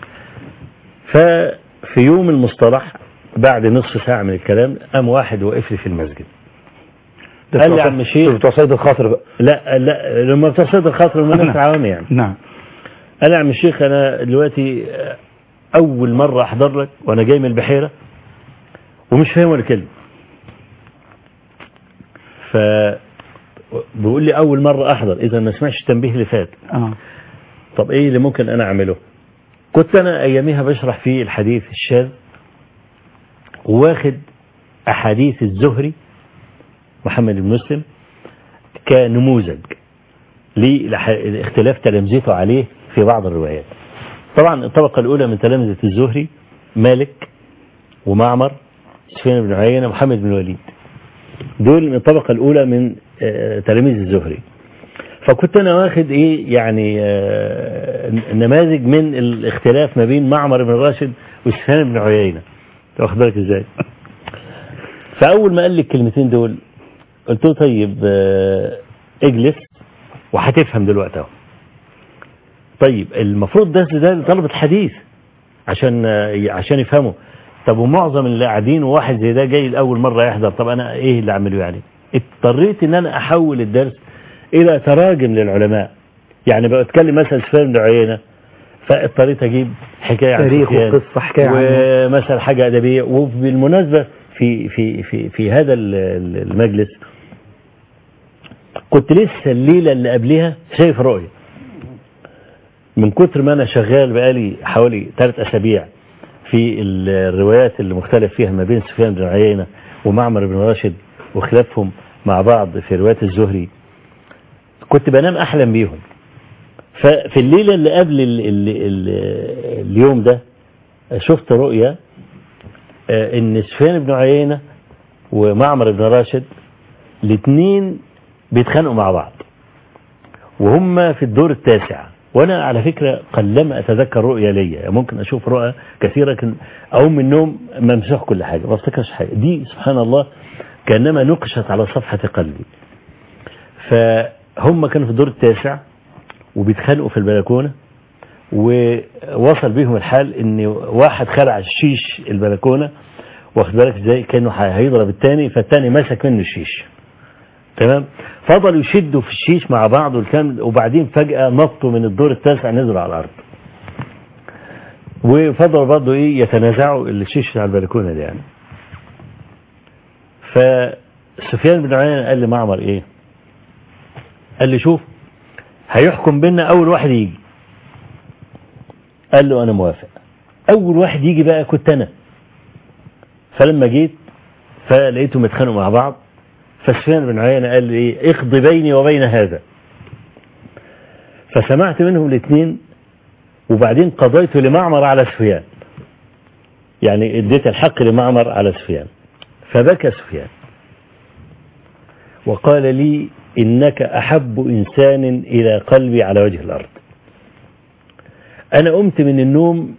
ففي يوم المصطلح بعد نصف ساعة من الكلام قام واحد واقف لي في المسجد ده قال لي بتوع- يا عم الشيخ- بتوع صيد الخاطر بقى لا لا لما تصيد الخاطر من الناس نعم. العوام يعني نعم قال لي يا عم الشيخ أنا دلوقتي أول مرة أحضر لك وأنا جاي من البحيرة ومش فاهم ولا كلمة ف بيقول لي أول مرة أحضر إذا ما سمعش التنبيه اللي فات اه طب ايه اللي ممكن انا اعمله كنت انا اياميها بشرح في الحديث الشاذ واخد احاديث الزهري محمد بن مسلم كنموذج لاختلاف تلامذته عليه في بعض الروايات طبعا الطبقة الاولى من تلامذة الزهري مالك ومعمر سفيان بن عيينة ومحمد بن الوليد دول من الطبقة الاولى من آه، تلاميذ الزهري فكنت انا واخد ايه يعني آه، نماذج من الاختلاف ما بين معمر بن راشد وسفيان بن عيينة أنت واخد بالك ازاي فاول ما قال لي الكلمتين دول قلت له طيب آه، اجلس وهتفهم دلوقتي اهو طيب المفروض ده ده طلبة حديث عشان آه، عشان يفهموا طب ومعظم اللي قاعدين وواحد زي ده جاي لاول مره يحضر طب انا ايه اللي اعمله يعني اضطريت ان انا احول الدرس الى تراجم للعلماء يعني بقى اتكلم مثلا سفيان بن عيينة فاضطريت اجيب حكايه عن تاريخ سفيان وقصة حكاية عنه ومثلا حاجه ادبيه وبالمناسبه في في في في هذا ال- ال- المجلس كنت لسه الليله اللي قبلها شايف رؤيه من كتر ما انا شغال بقالي حوالي ثلاث اسابيع في الروايات اللي مختلف فيها ما بين سفيان بن عيينة ومعمر بن راشد وخلافهم مع بعض في روايات الزهري كنت بنام احلم بيهم ففي الليلة اللي قبل ال ال ال اليوم ده شفت رؤية آه، ان سفيان بن عيينة ومعمر بن راشد الاثنين بيتخانقوا مع بعض وهم في الدور التاسع وانا على فكرة قلما اتذكر رؤية ليا يعني ممكن اشوف رؤى كثيرة لكن اقوم من النوم ممسوح كل حاجة ما افتكرش حاجة دي سبحان الله كانما نقشت على صفحة قلبي فهم كانوا في الدور التاسع وبيتخانقوا في البلكونة ووصل بيهم الحال ان واحد خلع الشيش البلكونة واخد بالك ازاي كانه هيضرب التاني فالتاني مسك منه الشيش تمام فضلوا يشدوا في الشيش مع بعض والكلام وبعدين فجأة نطوا من الدور التاسع نزلوا على الأرض وفضلوا برضه ايه يتنازعوا الشيش على البلكونة دي يعني فسفيان بن عيينة قال لمعمر ايه قال لي شوف هيحكم بينا اول واحد يجي قال له انا موافق اول واحد يجي بقى كنت انا فلما جيت فلقيتهم يتخانقوا مع بعض فسفيان بن عيينة قال لي ايه اقضي بيني وبين هذا فسمعت منهم الاثنين وبعدين قضيت لمعمر على سفيان يعني اديت الحق لمعمر على سفيان فبكى سفيان وقال لي إنك أحب إنسان إلى قلبي على وجه الأرض أنا قمت من النوم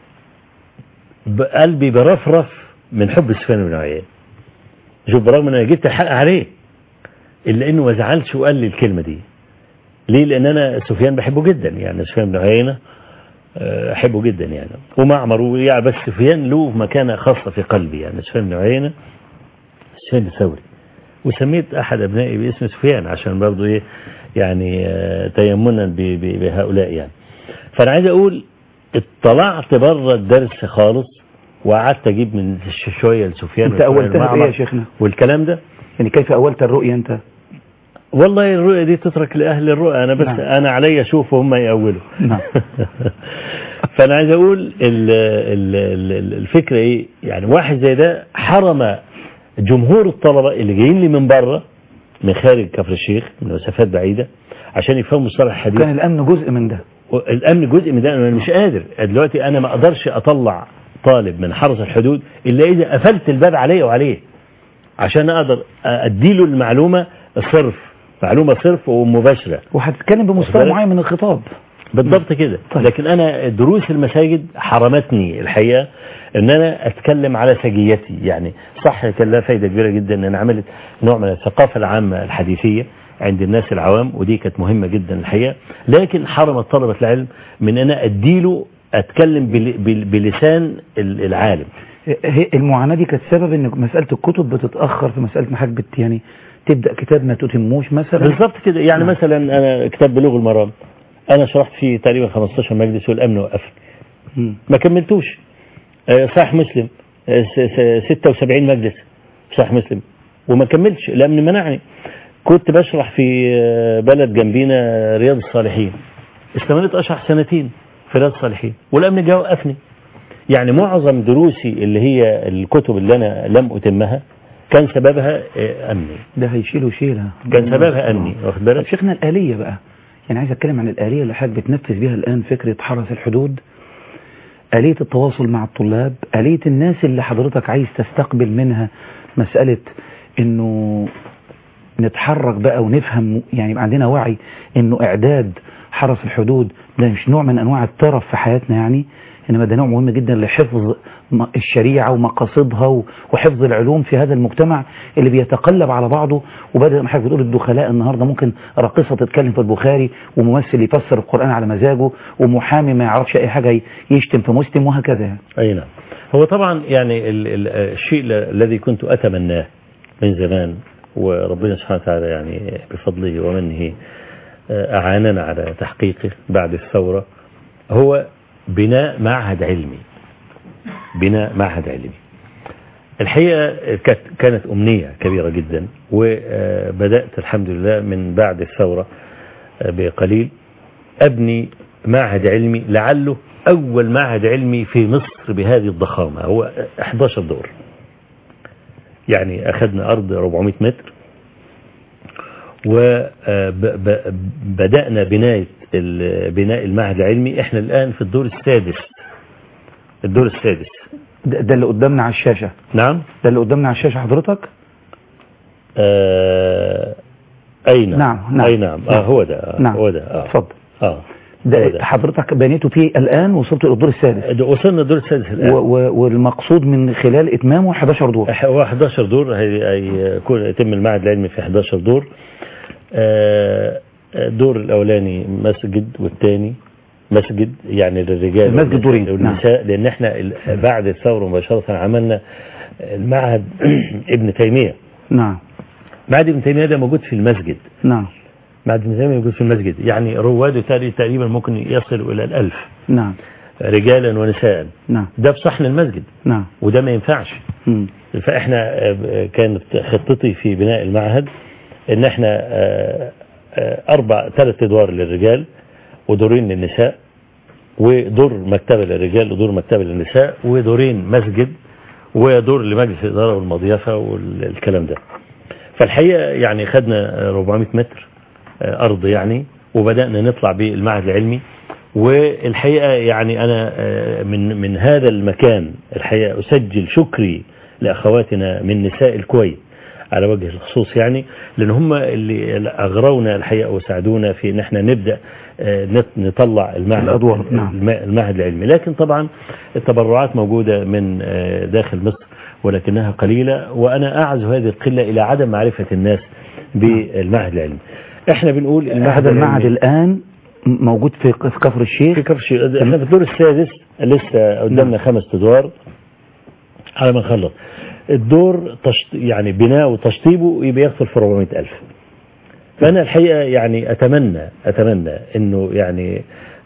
قلبي برفرف من حب سفيان بن عيينة شوف برغم ان انا جبت الحق عليه الا انه ما زعلش وقال لي الكلمه دي ليه لان انا سفيان بحبه جدا يعني سفيان بن عيينه آه، احبه جدا يعني ومعمر يعني بس سفيان له مكانه خاصه في قلبي يعني سفيان بن عيينه سفيان الثوري وسميت احد ابنائي باسم سفيان عشان برضه ايه يعني آه، تيمنا ب- ب- بهؤلاء يعني فانا عايز اقول اطلعت بره الدرس خالص وقعدت اجيب من ش- شويه لسفيان انت وشوية اولتها بايه لمعمر يا شيخنا والكلام ده يعني كيف اولت الرؤية انت والله الرؤية دي تترك لأهل الرؤية أنا بس نعم. أنا علي أشوف وهم يأولوا نعم. فأنا عايز أقول ال- ال- ال- الفكرة إيه يعني واحد زي ده حرم جمهور الطلبة اللي جايين لي من بره من خارج كفر الشيخ من مسافات بعيدة عشان يفهموا مصطلح الحديث كان الامن جزء من ده الامن جزء من ده انا مش قادر دلوقتي انا ما اقدرش اطلع طالب من حرس الحدود الا اذا قفلت الباب عليه وعليه عشان اقدر اديله المعلومه صرف معلومه صرف ومباشره وهتتكلم بمستوى بالك؟ معين من الخطاب بالضبط كده طيب. لكن انا دروس المساجد حرمتني الحقيقه ان انا اتكلم على سجيتي يعني صح كان لها فايده كبيره جدا ان انا عملت نوع من الثقافه العامه الحديثيه عند الناس العوام ودي كانت مهمه جدا الحقيقه لكن حرمت طلبه العلم من ان انا اديله اتكلم بل- بل- بلسان ال- العالم هي المعاناة دي كانت سبب ان مسألة الكتب بتتأخر في مسألة ما حاجة بت- يعني تبدأ كتاب ما تتموش مثلا بالظبط كده يعني نعم. مثلا انا كتاب بلوغ المرام انا شرحت فيه تقريبا 15 مجلس والامن وقفني مم. ما كملتوش آه، صحيح مسلم آه، س- س- 76 مجلس صحيح مسلم وما كملتش الامن منعني كنت بشرح في آه، بلد جنبينا رياض الصالحين استمرت اشرح سنتين في رياض الصالحين والامن جاء وقفني يعني معظم دروسي اللي هي الكتب اللي انا لم اتمها كان سببها آه، امني ده هيشيله شيلة كان سببها امني واخد طب بالك شيخنا الآلية بقى يعني عايز اتكلم عن الآلية اللي حضرتك بتنفذ بيها الآن فكرة حرس الحدود آلية التواصل مع الطلاب آلية الناس اللي حضرتك عايز تستقبل منها مسألة انه نتحرك بقى ونفهم يعني يبقى عندنا وعي انه اعداد حرس الحدود ده مش نوع من انواع الترف في حياتنا يعني انما ده نوع مهم جدا لحفظ م- الشريعه ومقاصدها و- وحفظ العلوم في هذا المجتمع اللي بيتقلب على بعضه وبدا ما حضرتك بتقول الدخلاء النهارده ممكن راقصه تتكلم في البخاري وممثل يفسر القران على مزاجه ومحامي ما يعرفش اي حاجه ي- يشتم في مسلم وهكذا يعني. أي نعم هو طبعا يعني ال ال الشيء ل- الذي كنت أتمناه من زمان وربنا سبحانه وتعالى يعني بفضله ومنه آه، أعاننا على تحقيقه بعد الثورة هو بناء معهد علمي بناء معهد علمي الحقيقة كانت- كانت أمنية كبيرة جدا وبدأت الحمد لله من بعد الثورة آه، بقليل أبني معهد علمي لعله أول معهد علمي في مصر بهذه الضخامة هو 11 دور يعني أخذنا أرض 400 متر وبدأنا بناية ال- بناء المعهد العلمي احنا الآن في الدور السادس الدور السادس ده, ده اللي قدامنا على الشاشه نعم ده اللي قدامنا على الشاشه حضرتك آه أي نعم نعم، نعم. أي نعم آه هو ده آه نعم. هو ده آه اتفضل آه هو ده ده. حضرتك بنيته فيه الان وصلت للدور السادس ده وصلنا الدور السادس الآن و و والمقصود من خلال اتمامه 11 دور هو 11 دور هي- هيكون يتم المعهد العلمي في 11 دور آه، الدور الأولاني مسجد والثاني مسجد يعني للرجال المسجد دورين، والنساء لأن احنا ال- بعد الثورة مباشرة عملنا المعهد ابن تيمية نعم معهد ابن تيمية ده موجود في المسجد نعم معهد ابن تيمية موجود في المسجد يعني رواده تقريبا- تقريبا ممكن يصل إلى الألف نعم رجالا ونساء نعم ده في صحن المسجد نعم وده ما ينفعش مم. فاحنا آه، كانت خطتي في بناء المعهد ان احنا آه، آه، اربع ثلاث ادوار للرجال ودورين للنساء ودور مكتبه للرجال ودور مكتبه للنساء ودورين مسجد ودور لمجلس الاداره والمضيافه والكلام ده فالحقيقه يعني خدنا 400 متر آه، ارض يعني وبدانا نطلع بالمعهد العلمي والحقيقه يعني انا آه، من من هذا المكان الحقيقه اسجل شكري لاخواتنا من نساء الكويت على وجه الخصوص يعني لان هم اللي اغرونا الحقيقه وساعدونا في ان احنا نبدا آه، نط- نطلع المعهد الأدوار، نعم. الم- المعهد العلمي لكن طبعا التبرعات موجوده من آه، داخل مصر ولكنها قليله وانا اعزو هذه القله الى عدم معرفه الناس بالمعهد العلمي احنا بنقول هذا المعهد العلمي- الان م- موجود في ق- في كفر الشيخ في كفر الشيخ احنا في الدور السادس لسه قدامنا خمس ادوار على ما نخلص الدور تشط... يعني بناء وتشطيبه يبقى يدخل في 400000 فانا الحقيقه يعني اتمنى اتمنى انه يعني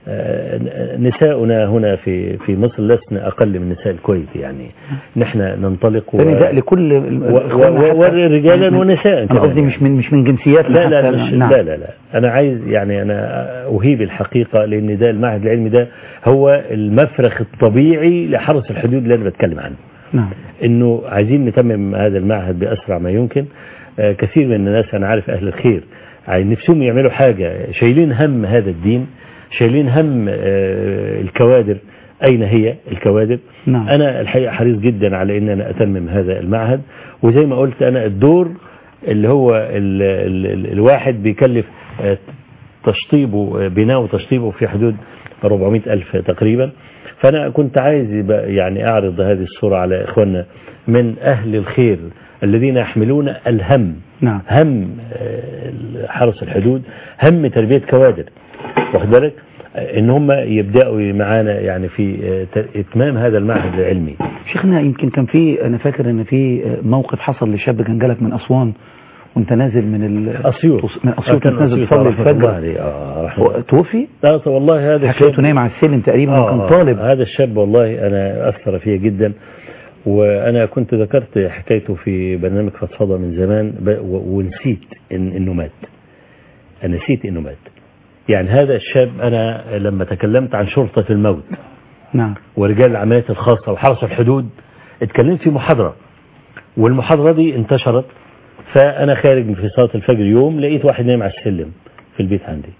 آه، نساؤنا هنا في في مصر لسن اقل من نساء الكويت يعني نحن ننطلق ده نداء لكل ال- و- إخواننا و- حتى- ورجالا من- ونساء انا كمان قصدي يعني. مش من مش من جنسيات لا لا حتى- مش نعم. لا لا لا انا عايز يعني انا اهيب الحقيقه لان ده المعهد العلمي ده هو المفرخ الطبيعي لحرس الحدود اللي انا بتكلم عنه نعم انه عايزين نتمم هذا المعهد باسرع ما يمكن آه، كثير من الناس انا عارف اهل الخير عايز نفسهم يعملوا حاجه شايلين هم هذا الدين شايلين هم آه، الكوادر اين هي الكوادر نعم. انا الحقيقه حريص جدا على ان انا اتمم هذا المعهد وزي ما قلت انا الدور اللي هو ال ال ال الواحد بيكلف آه، تشطيبه آه، بناء وتشطيبه في حدود 400 ألف تقريبا فأنا كنت عايز يبقى يعني أعرض هذه الصورة على إخواننا من أهل الخير الذين يحملون الهم نعم هم آه، حرس الحدود هم تربية كوادر واخد بالك آه، ان هم يبداوا معانا يعني في آه، ت- اتمام هذا المعهد العلمي شيخنا يمكن كان في انا فاكر ان في موقف حصل لشاب كان جالك من اسوان وانت نازل من ال اسيوط من اسيوط كان كنت نازل أسيوط تصلي رحمة الله الفجر عليه. اه رحمة الله. هو توفي لا والله هذا حكيته الشاب- نايم على السلم تقريبا آه، وكان آه. طالب هذا الشاب والله أنا أثر فيه جدا وأنا كنت ذكرت حكايته في برنامج فضفضة من زمان ب- و- ونسيت إن إنه مات أنا نسيت إنه مات يعني هذا الشاب أنا لما تكلمت عن شرطة الموت نعم ورجال العمليات الخاصة وحرس الحدود اتكلمت في محاضرة والمحاضرة دي انتشرت فأنا خارج في صلاة الفجر يوم لقيت واحد نايم على السلم في البيت عندي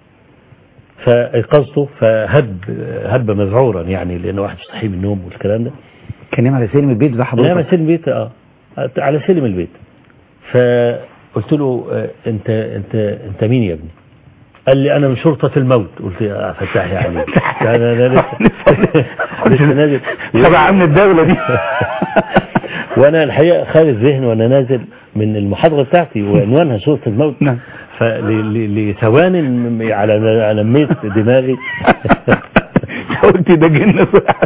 فايقظته فهب هب مذعورا يعني لأنه واحد صحي من النوم والكلام ده كان نايم على سلم البيت ده نايم على حضرتك سلم البيت اه على سلم البيت فقلت قلت له آه، انت انت انت مين يا ابني قال لي انا من شرطة الموت قلت يا فتاح يعني انا انا لسه لسه نازل تبع امن الدولة دي وانا الحقيقه خارج ذهن وانا نازل من المحاضره بتاعتي وعنوانها شرطه الموت نعم فلثوان على على لميت دماغي قلت ده جنة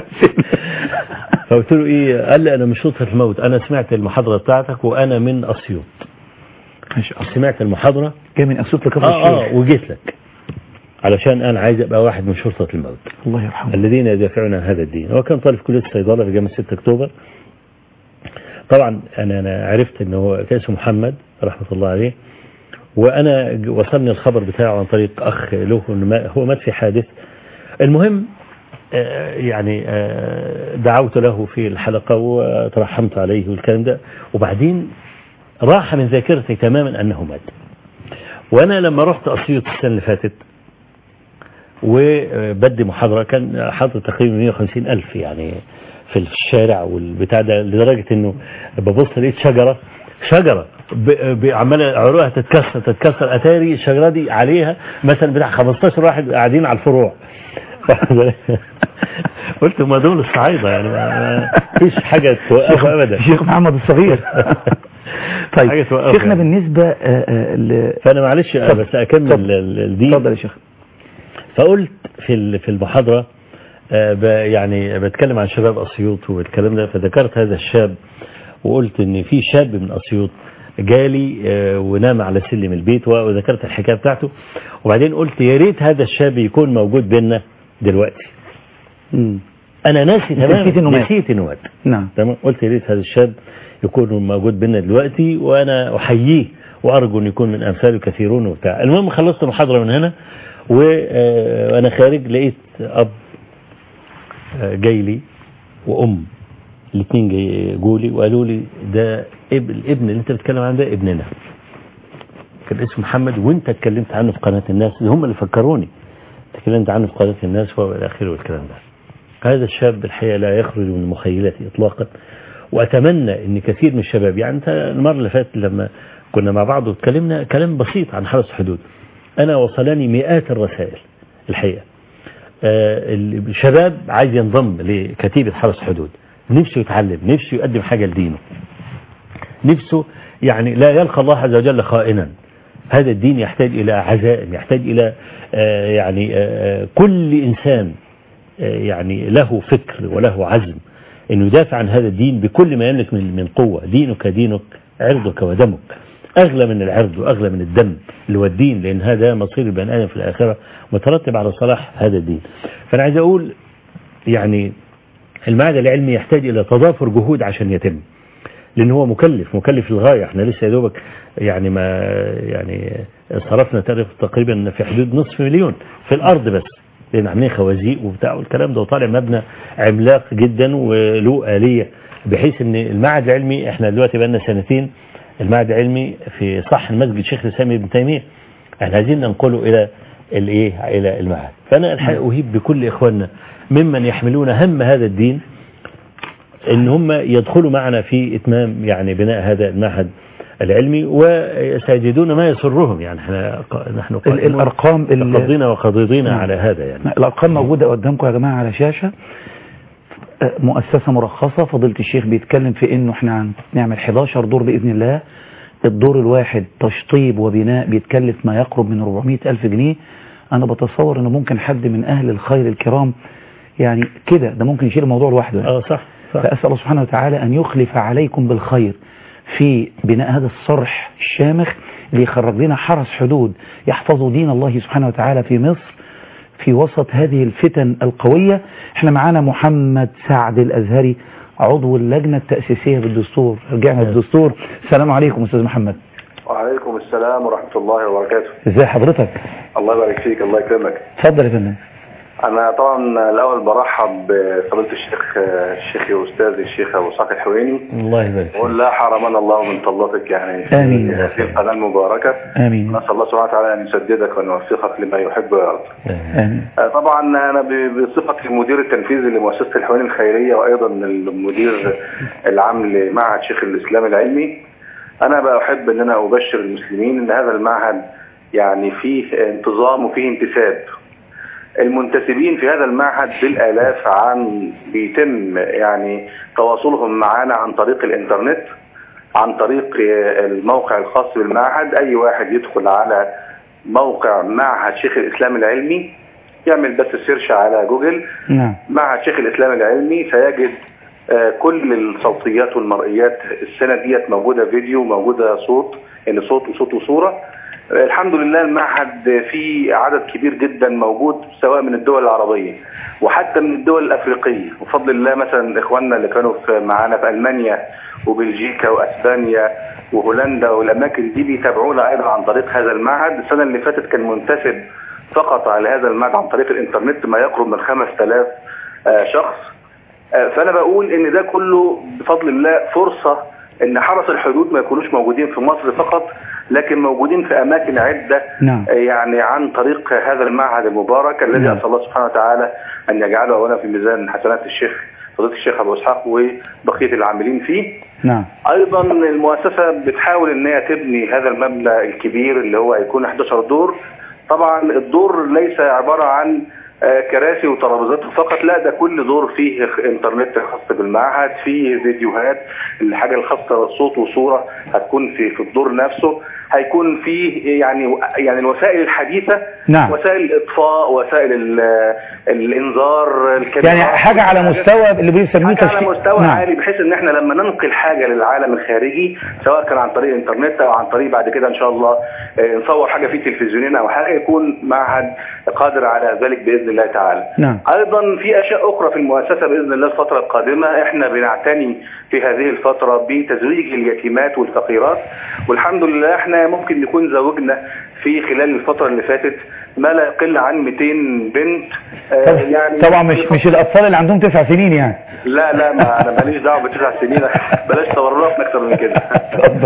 فقلت له ايه قال لي انا مش شرطه الموت انا سمعت المحاضره بتاعتك وانا من اسيوط ما شاء الله سمعت المحاضره جاي من اسيوط لكفر اه اه الشيخ وجيت لك علشان انا عايز ابقى واحد من شرطه الموت الله يرحمه الذين يدافعون عن هذا الدين هو كان طالب في كليه الصيدله في جامعه 6 اكتوبر طبعا انا انا عرفت ان هو كان اسمه محمد رحمه الله عليه وانا ج- وصلني الخبر بتاعه عن طريق اخ له إنه ما- هو مات في حادث المهم آه، يعني آه، دعوت له في الحلقه وترحمت عليه والكلام ده وبعدين راح من ذاكرتي تماما انه مات وانا لما رحت اسيوط السنه اللي فاتت وبدي محاضرة كان حاضر تقريبا 150 ألف يعني في الشارع والبتاع ده لدرجة انه ببص لقيت شجرة شجرة ب- ب- عمالة عروقها تتكسر تتكسر اتاري الشجرة دي عليها مثلا بتاع 15 واحد قاعدين على الفروع قلت ما دول الصعايدة يعني ما فيش حاجة توقفه ابدا الشيخ محمد الصغير حاجة طيب توقفه شيخنا يعني. بالنسبة آه، آه، ل- فانا معلش أنا بس اكمل اتفضل. ال- ال- دي اتفضل يا شيخ فقلت في ال- في المحاضرة آه، ب- يعني بتكلم عن شباب أسيوط والكلام ده فذكرت هذا الشاب وقلت إن في شاب من أسيوط جالي آه، ونام على سلم البيت وذكرت الحكاية بتاعته وبعدين قلت يا ريت هذا الشاب يكون موجود بينا دلوقتي مم. أنا ناسي نسيت تماما إنه مات. نسيت إنه مات نعم تمام قلت يا ريت هذا الشاب يكون موجود بينا دلوقتي وانا احييه وارجو ان يكون من امثاله كثيرون وبتاع المهم خلصت المحاضره من هنا و- آه، وانا خارج لقيت اب آه، جاي لي وام الاثنين جاي جولي وقالوا لي ده اب- الابن اللي انت بتتكلم عنه ده ابننا كان اسمه محمد وانت اتكلمت عنه في قناه الناس هم اللي فكروني تكلمت عنه في قناه الناس والى اخره والكلام ده هذا الشاب الحقيقه لا يخرج من مخيلتي اطلاقا واتمنى ان كثير من الشباب يعني انت المره اللي فاتت لما كنا مع بعض واتكلمنا كلام بسيط عن حرس الحدود انا وصلني مئات الرسائل الحقيقه آه، الشباب عايز ينضم لكتيبه حرس الحدود نفسه يتعلم نفسه يقدم حاجه لدينه نفسه يعني لا يلقى الله عز وجل خائنا هذا الدين يحتاج إلى عزائم يحتاج إلى آه، يعني آه، كل إنسان آه، يعني له فكر وله عزم أن يدافع عن هذا الدين بكل ما يملك من من قوة دينك دينك عرضك ودمك أغلى من العرض وأغلى من الدم اللي هو الدين لأن هذا مصير البني آدم في الآخرة مترتب على صلاح هذا الدين فأنا عايز أقول يعني المعهد العلمي يحتاج إلى تضافر جهود عشان يتم لان هو مكلف مكلف للغايه احنا لسه يا دوبك يعني ما يعني صرفنا تقريبا تقريبا في حدود نصف مليون في الارض بس لان عاملين خوازيق وبتاع والكلام ده وطالع مبنى عملاق جدا وله اليه بحيث ان المعهد العلمي احنا دلوقتي بقى لنا سنتين المعهد العلمي في صح مسجد شيخ الاسلام ابن تيميه احنا عايزين ننقله الى الايه الى المعهد فانا الحقيقه اهيب بكل اخواننا ممن يحملون هم هذا الدين ان هم يدخلوا معنا في اتمام يعني بناء هذا المعهد العلمي وسيجدون ما يسرهم يعني احنا نحن ال- قائمون الارقام ال- قضينا وقضيضين نعم. على هذا يعني الارقام موجودة قدامكم يا جماعة على شاشة آه، مؤسسة مرخصة فضيلة الشيخ بيتكلم في انه احنا هنعمل 11 دور باذن الله الدور الواحد تشطيب وبناء بيتكلف ما يقرب من 400 الف جنيه انا بتصور انه ممكن حد من اهل الخير الكرام يعني كده ده ممكن يشيل الموضوع لوحده يعني. اه صح صح فأسأل الله سبحانه وتعالى أن يخلف عليكم بالخير في بناء هذا الصرح الشامخ اللي يخرج لنا حرس حدود يحفظوا دين الله سبحانه وتعالى في مصر في وسط هذه الفتن القوية احنا معانا محمد سعد الأزهري عضو اللجنة التأسيسية بالدستور رجعنا للدستور السلام عليكم أستاذ محمد وعليكم السلام ورحمة الله وبركاته ازي حضرتك الله يبارك فيك الله يكرمك اتفضل يا فندم أنا طبعا الأول برحب بفضيلة الشيخ الشيخ وأستاذي الشيخ أبو اسحاق الحويني الله يبارك فيك وقول لا حرمنا الله من طلتك يعني في آمين. هذه القناة المباركة آمين نسأل الله سبحانه وتعالى أن يسددك وأن يوفقك لما يحب ويرضى آمين آه، طبعا أنا ب- بصفتي المدير التنفيذي لمؤسسة الحويني الخيرية وأيضا المدير العام لمعهد شيخ الإسلام العلمي انا بحب ان انا ابشر المسلمين ان هذا المعهد يعني فيه انتظام وفيه انتساب المنتسبين في هذا المعهد بالالاف عن بيتم يعني تواصلهم معنا عن طريق الانترنت عن طريق الموقع الخاص بالمعهد اي واحد يدخل على موقع معهد شيخ الاسلام العلمي يعمل بس سيرش على جوجل نعم معهد شيخ الاسلام العلمي سيجد آه، كل الصوتيات والمرئيات السنه ديت موجوده فيديو موجوده صوت يعني صوت وصوت وصوره آه، الحمد لله المعهد فيه عدد كبير جدا موجود سواء من الدول العربيه وحتى من الدول الافريقيه بفضل الله مثلا اخواننا اللي كانوا في معانا في المانيا وبلجيكا واسبانيا وهولندا والاماكن دي بيتابعونا ايضا عن طريق هذا المعهد السنه اللي فاتت كان منتسب فقط على هذا المعهد عن طريق الانترنت ما يقرب من 5000 آه، شخص آه، فانا بقول ان ده كله بفضل الله فرصة ان حرس الحدود ما يكونوش موجودين في مصر فقط لكن موجودين في اماكن عدة نعم. آه، يعني عن طريق هذا المعهد المبارك الذي نعم. اسال الله سبحانه وتعالى ان يجعله اولا في ميزان حسنات الشيخ فضيله الشيخ ابو اسحاق وبقيه العاملين فيه نعم ايضا المؤسسه بتحاول ان هي تبني هذا المبنى الكبير اللي هو هيكون 11 دور طبعا الدور ليس عباره عن آه، كراسي وترابيزات فقط لا ده كل دور فيه انترنت خاص بالمعهد فيه فيديوهات الحاجه الخاصه صوت وصوره هتكون في في الدور نفسه هيكون فيه يعني يعني الوسائل الحديثه نعم. وسائل الاطفاء وسائل ال- الانذار الكاميرات يعني حاجة على مستوى اللي بيسميه حاجة على تشكيل- مستوى نعم. عالي بحيث ان احنا لما ننقل حاجة للعالم الخارجي سواء كان عن طريق الانترنت او عن طريق بعد كده ان شاء الله آه، نصور حاجة في التلفزيونين او حاجة يكون معهد قادر على ذلك باذن الله تعالى نعم. ايضا في اشياء اخرى في المؤسسة باذن الله الفترة القادمة احنا بنعتني في هذه الفترة بتزويج اليتيمات والفقيرات والحمد لله احنا ممكن نكون زوجنا في خلال الفترة اللي فاتت ما لا يقل عن 200 بنت آه، طب- طبعا مش مش الاطفال اللي عندهم تسع سنين يعني لا لا ما انا ماليش دعوه بتسع سنين بلاش تورطنا اكتر من كده اتفضل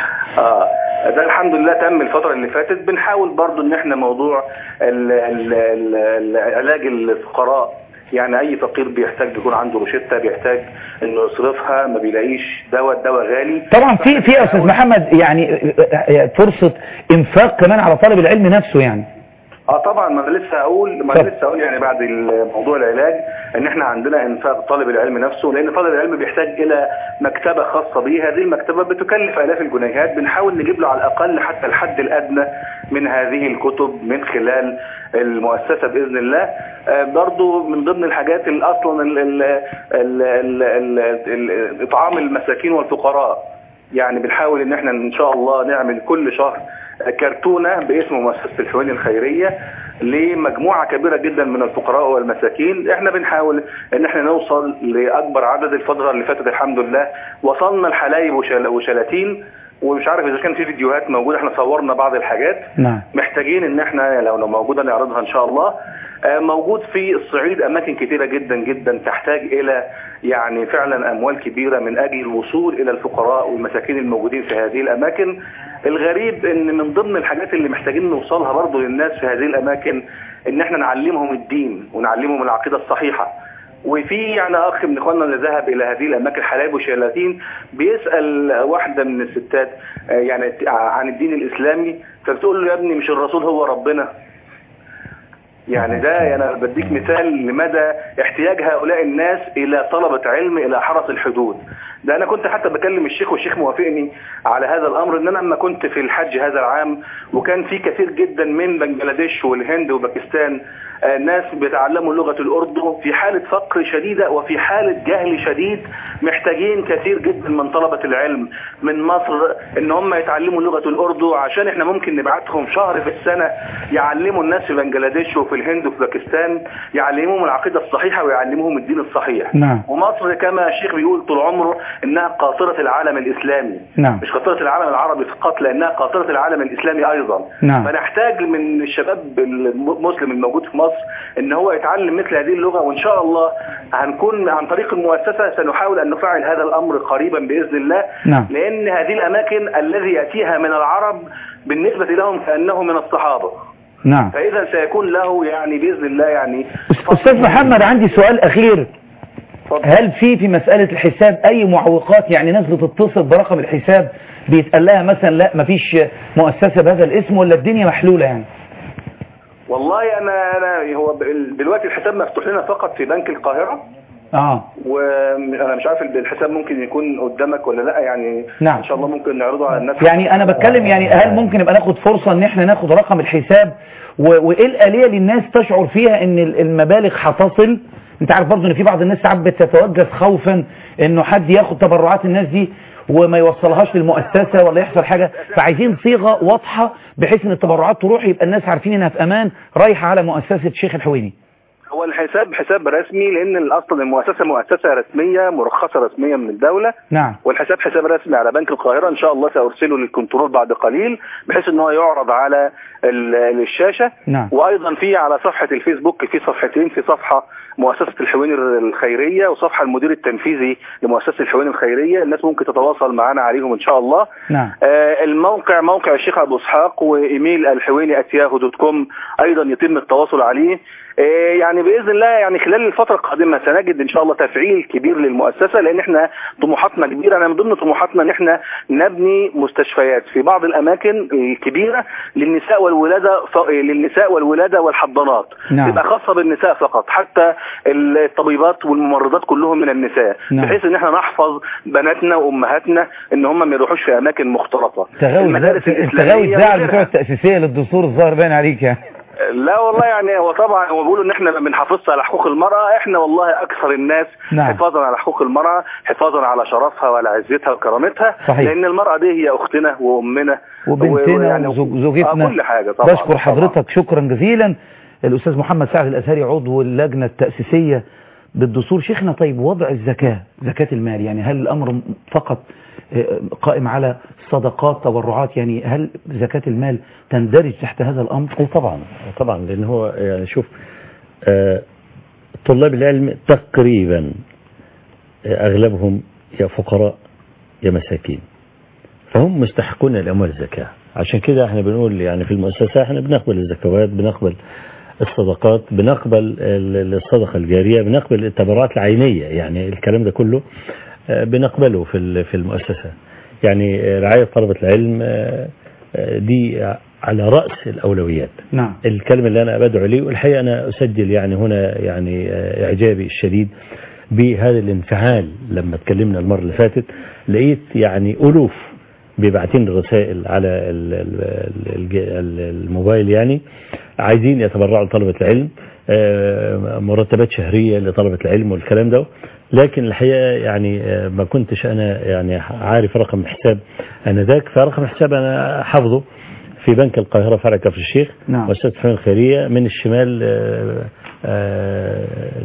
اه ده الحمد لله تم الفترة اللي فاتت بنحاول برضو ان احنا موضوع ال ال ال العلاج الفقراء يعني اي فقير بيحتاج يكون عنده روشتة بيحتاج انه يصرفها ما بيلاقيش دواء الدواء غالي طبعا في في يا استاذ محمد يعني فرصة انفاق كمان على طالب العلم نفسه يعني اه طبعا ما انا لسه هقول ما طب. انا لسه هقول يعني بعد موضوع العلاج ان احنا عندنا انفاق طالب العلم نفسه لان طالب العلم بيحتاج الى مكتبه خاصه به هذه المكتبه بتكلف الاف الجنيهات بنحاول نجيب له على الاقل حتى الحد الادنى من هذه الكتب من خلال المؤسسه باذن الله آه، برضو من ضمن الحاجات اللي اصلا ال- ال- ال- ال- ال- ال- اطعام المساكين والفقراء يعني بنحاول ان احنا ان شاء الله نعمل كل شهر كرتونة باسم مؤسسة الحوالي الخيرية لمجموعة كبيرة جدا من الفقراء والمساكين احنا بنحاول ان احنا نوصل لأكبر عدد الفترة اللي فاتت الحمد لله وصلنا الحلايب وشل- وشلاتين ومش عارف اذا كان في فيديوهات موجودة احنا صورنا بعض الحاجات نعم محتاجين ان احنا لو لو موجودة نعرضها ان شاء الله آه، موجود في الصعيد اماكن كثيرة جدا جدا تحتاج الى يعني فعلا اموال كبيرة من اجل الوصول الى الفقراء والمساكين الموجودين في هذه الاماكن الغريب ان من ضمن الحاجات اللي محتاجين نوصلها برضو للناس في هذه الاماكن ان احنا نعلمهم الدين ونعلمهم العقيدة الصحيحة وفي يعني اخ من اخواننا اللي ذهب الى هذه الاماكن حلايب وشلاتين بيسال واحده من الستات آه، يعني عن الدين الاسلامي فبتقول له يا ابني مش الرسول هو ربنا يعني ده انا بديك مثال لمدى احتياج هؤلاء الناس الى طلبة علم الى حرس الحدود ده انا كنت حتى بكلم الشيخ والشيخ موافقني على هذا الامر ان انا لما كنت في الحج هذا العام وكان في كثير جدا من بنجلاديش والهند وباكستان آه، ناس بيتعلموا لغة الاردو في حالة فقر شديدة وفي حالة جهل شديد محتاجين كثير جدا من طلبة العلم من مصر ان هم يتعلموا لغة الاردو عشان احنا ممكن نبعتهم شهر في السنة يعلموا الناس في بنجلاديش وفي الهند وفي باكستان يعلموهم العقيدة الصحيحة ويعلموهم الدين الصحيح نعم. ومصر كما الشيخ بيقول طول عمره انها قاطرة العالم الاسلامي نعم. مش قاطرة العالم العربي فقط لانها قاطرة العالم الاسلامي ايضا نعم. فنحتاج من الشباب المسلم الموجود في مصر ان هو يتعلم مثل هذه اللغة وان شاء الله هنكون عن طريق المؤسسة سنحاول ان نفعل هذا الامر قريبا باذن الله نعم. لان هذه الاماكن الذي ياتيها من العرب بالنسبة لهم كانه من الصحابة نعم فاذا سيكون له يعني باذن الله يعني استاذ محمد عندي سؤال اخير اتفضل. هل في في مسألة الحساب أي معوقات يعني ناس بتتصل برقم الحساب بيتقال لها مثلا لا مفيش مؤسسة بهذا الاسم ولا الدنيا محلولة يعني والله انا انا هو ب- دلوقتي الحساب مفتوح لنا فقط في بنك القاهره اه وانا مش عارف الحساب ممكن يكون قدامك ولا لا يعني نعم. ان شاء الله ممكن نعرضه على الناس يعني انا بتكلم يعني هل ممكن يبقى ناخد فرصة ان احنا ناخد رقم الحساب و- وايه الآلية اللي الناس تشعر فيها ان ال- المبالغ هتصل انت عارف برضو ان في بعض الناس ساعات بتتوجس خوفا انه حد ياخد تبرعات الناس دي وما يوصلهاش للمؤسسة ولا يحصل حاجة فعايزين صيغة واضحة بحيث ان التبرعات تروح يبقى الناس عارفين انها في امان رايحة على مؤسسة شيخ الحويني هو الحساب حساب رسمي لان اصلا المؤسسه مؤسسه رسميه مرخصه رسميا من الدوله نعم والحساب حساب رسمي على بنك القاهره ان شاء الله سارسله للكنترول بعد قليل بحيث ان هو يعرض على ال- الشاشه نعم. وايضا في على صفحه الفيسبوك في صفحتين في صفحه مؤسسه الحويني الخيريه وصفحه المدير التنفيذي لمؤسسه الحويني الخيريه الناس ممكن تتواصل معنا عليهم ان شاء الله نعم آه، الموقع موقع الشيخ ابو اسحاق وايميل الحويني @yahoo دوت كوم ايضا يتم التواصل عليه آه، يعني باذن الله يعني خلال الفتره القادمه سنجد ان شاء الله تفعيل كبير للمؤسسه لان احنا طموحاتنا كبيره انا من ضمن طموحاتنا ان احنا نبني مستشفيات في بعض الاماكن الكبيره للنساء والولاده ف... للنساء والولاده والحضانات نعم. تبقى خاصه بالنساء فقط حتى الطبيبات والممرضات كلهم من النساء نعم. بحيث ان احنا نحفظ بناتنا وامهاتنا ان هم ما يروحوش في اماكن مختلطه تغاوي المدارس تغاوي الإسلامية الزعل وغيرها. بتوع التأسيسية للدستور الظاهر باين عليك يعني لا والله يعني هو طبعا هو بيقولوا ان احنا ما بنحافظش على حقوق المرأة احنا والله اكثر الناس نعم. حفاظا على حقوق المرأة حفاظا على شرفها وعلى عزتها وكرامتها صحيح. لان المرأة دي هي اختنا وامنا وبنتنا ويعني- وزوجتنا آه كل حاجة طبعا بشكر حضرتك شكرا جزيلا الأستاذ محمد سعد الأزهري عضو اللجنة التأسيسية بالدستور شيخنا طيب وضع الزكاة زكاة المال يعني هل الأمر فقط آه، قائم على صدقات تبرعات يعني هل زكاة المال تندرج تحت هذا الأمر اي طبعا طبعا لان هو يعني شوف آه، طلاب العلم تقريبا آه، اغلبهم يا فقراء يا مساكين فهم مستحقون لاموال الزكاه عشان كده احنا بنقول يعني في المؤسسه احنا بنقبل الزكوات بنقبل الصدقات بنقبل ال- الصدقه الجاريه بنقبل التبرعات العينيه يعني الكلام ده كله آه، بنقبله في ال- في المؤسسه يعني آه، رعايه طلبه العلم آه، آه، دي على راس الاولويات نعم الكلمة اللي أنا بدعو ليه والحقيقة أنا أسجل يعني هنا يعني آه، إعجابي الشديد بهذا الانفعال لما اتكلمنا المرة اللي فاتت لقيت يعني ألوف بيبعتين رسائل على ال- ال- الج- ال- الموبايل يعني عايزين يتبرعوا لطلبة العلم آه، مرتبات شهرية لطلبة العلم والكلام ده لكن الحقيقة يعني آه، ما كنتش أنا يعني عارف رقم الحساب أنا ذاك فرقم الحساب أنا حافظه في بنك القاهرة فرع كفر الشيخ نعم. مؤسسة الحماية الخيرية من الشمال آه، آه،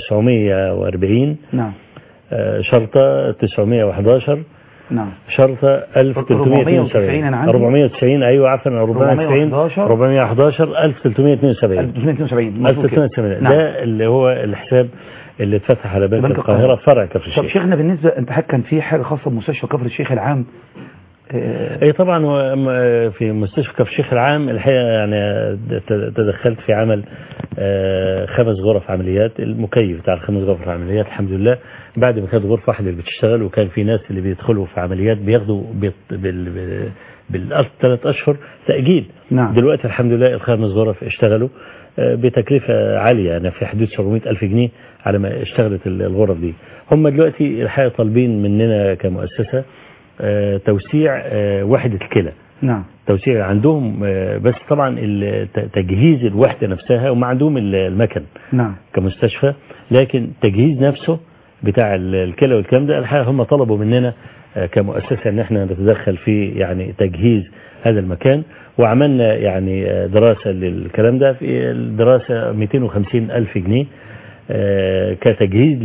940 نعم آه، شرطة 911 نعم شرطة 1372 أنا عندي. 490 أيوة عفوا 490 411 411 1372 1372 مظبوط كده. 1372 نعم. ده اللي هو الحساب اللي اتفتح على بنك بنك القاهرة فرع كفر طب الشيخ شيخنا بالنسبة انت حضرتك كان في حاجة خاصة بمستشفى كفر الشيخ العام آه، اي طبعا هو م- في مستشفى كفر الشيخ العام الحقيقه يعني ت- تدخلت في عمل آه، خمس غرف عمليات المكيف بتاع الخمس غرف عمليات الحمد لله بعد ما كانت غرفه واحده اللي بتشتغل وكان في ناس اللي بيدخلوا في عمليات بياخدوا بيط- بال بال- بالثلاث اشهر تاجيل نعم. دلوقتي الحمد لله الخمس غرف اشتغلوا آه، بتكلفه عاليه يعني في حدود 700 الف جنيه على ما اشتغلت ال- الغرف دي هم دلوقتي الحقيقه طالبين مننا كمؤسسه آه، توسيع آه، وحده الكلى نعم توسيع عندهم آه، بس طبعا ال- ت- تجهيز الوحده نفسها وما عندهم ال- المكن نعم كمستشفى لكن تجهيز نفسه بتاع ال- الكلى والكلام ده الحقيقه هم طلبوا مننا آه، كمؤسسه ان احنا نتدخل في يعني تجهيز هذا المكان وعملنا يعني آه، دراسه للكلام ده في الدراسه 250 الف جنيه آه، كتجهيز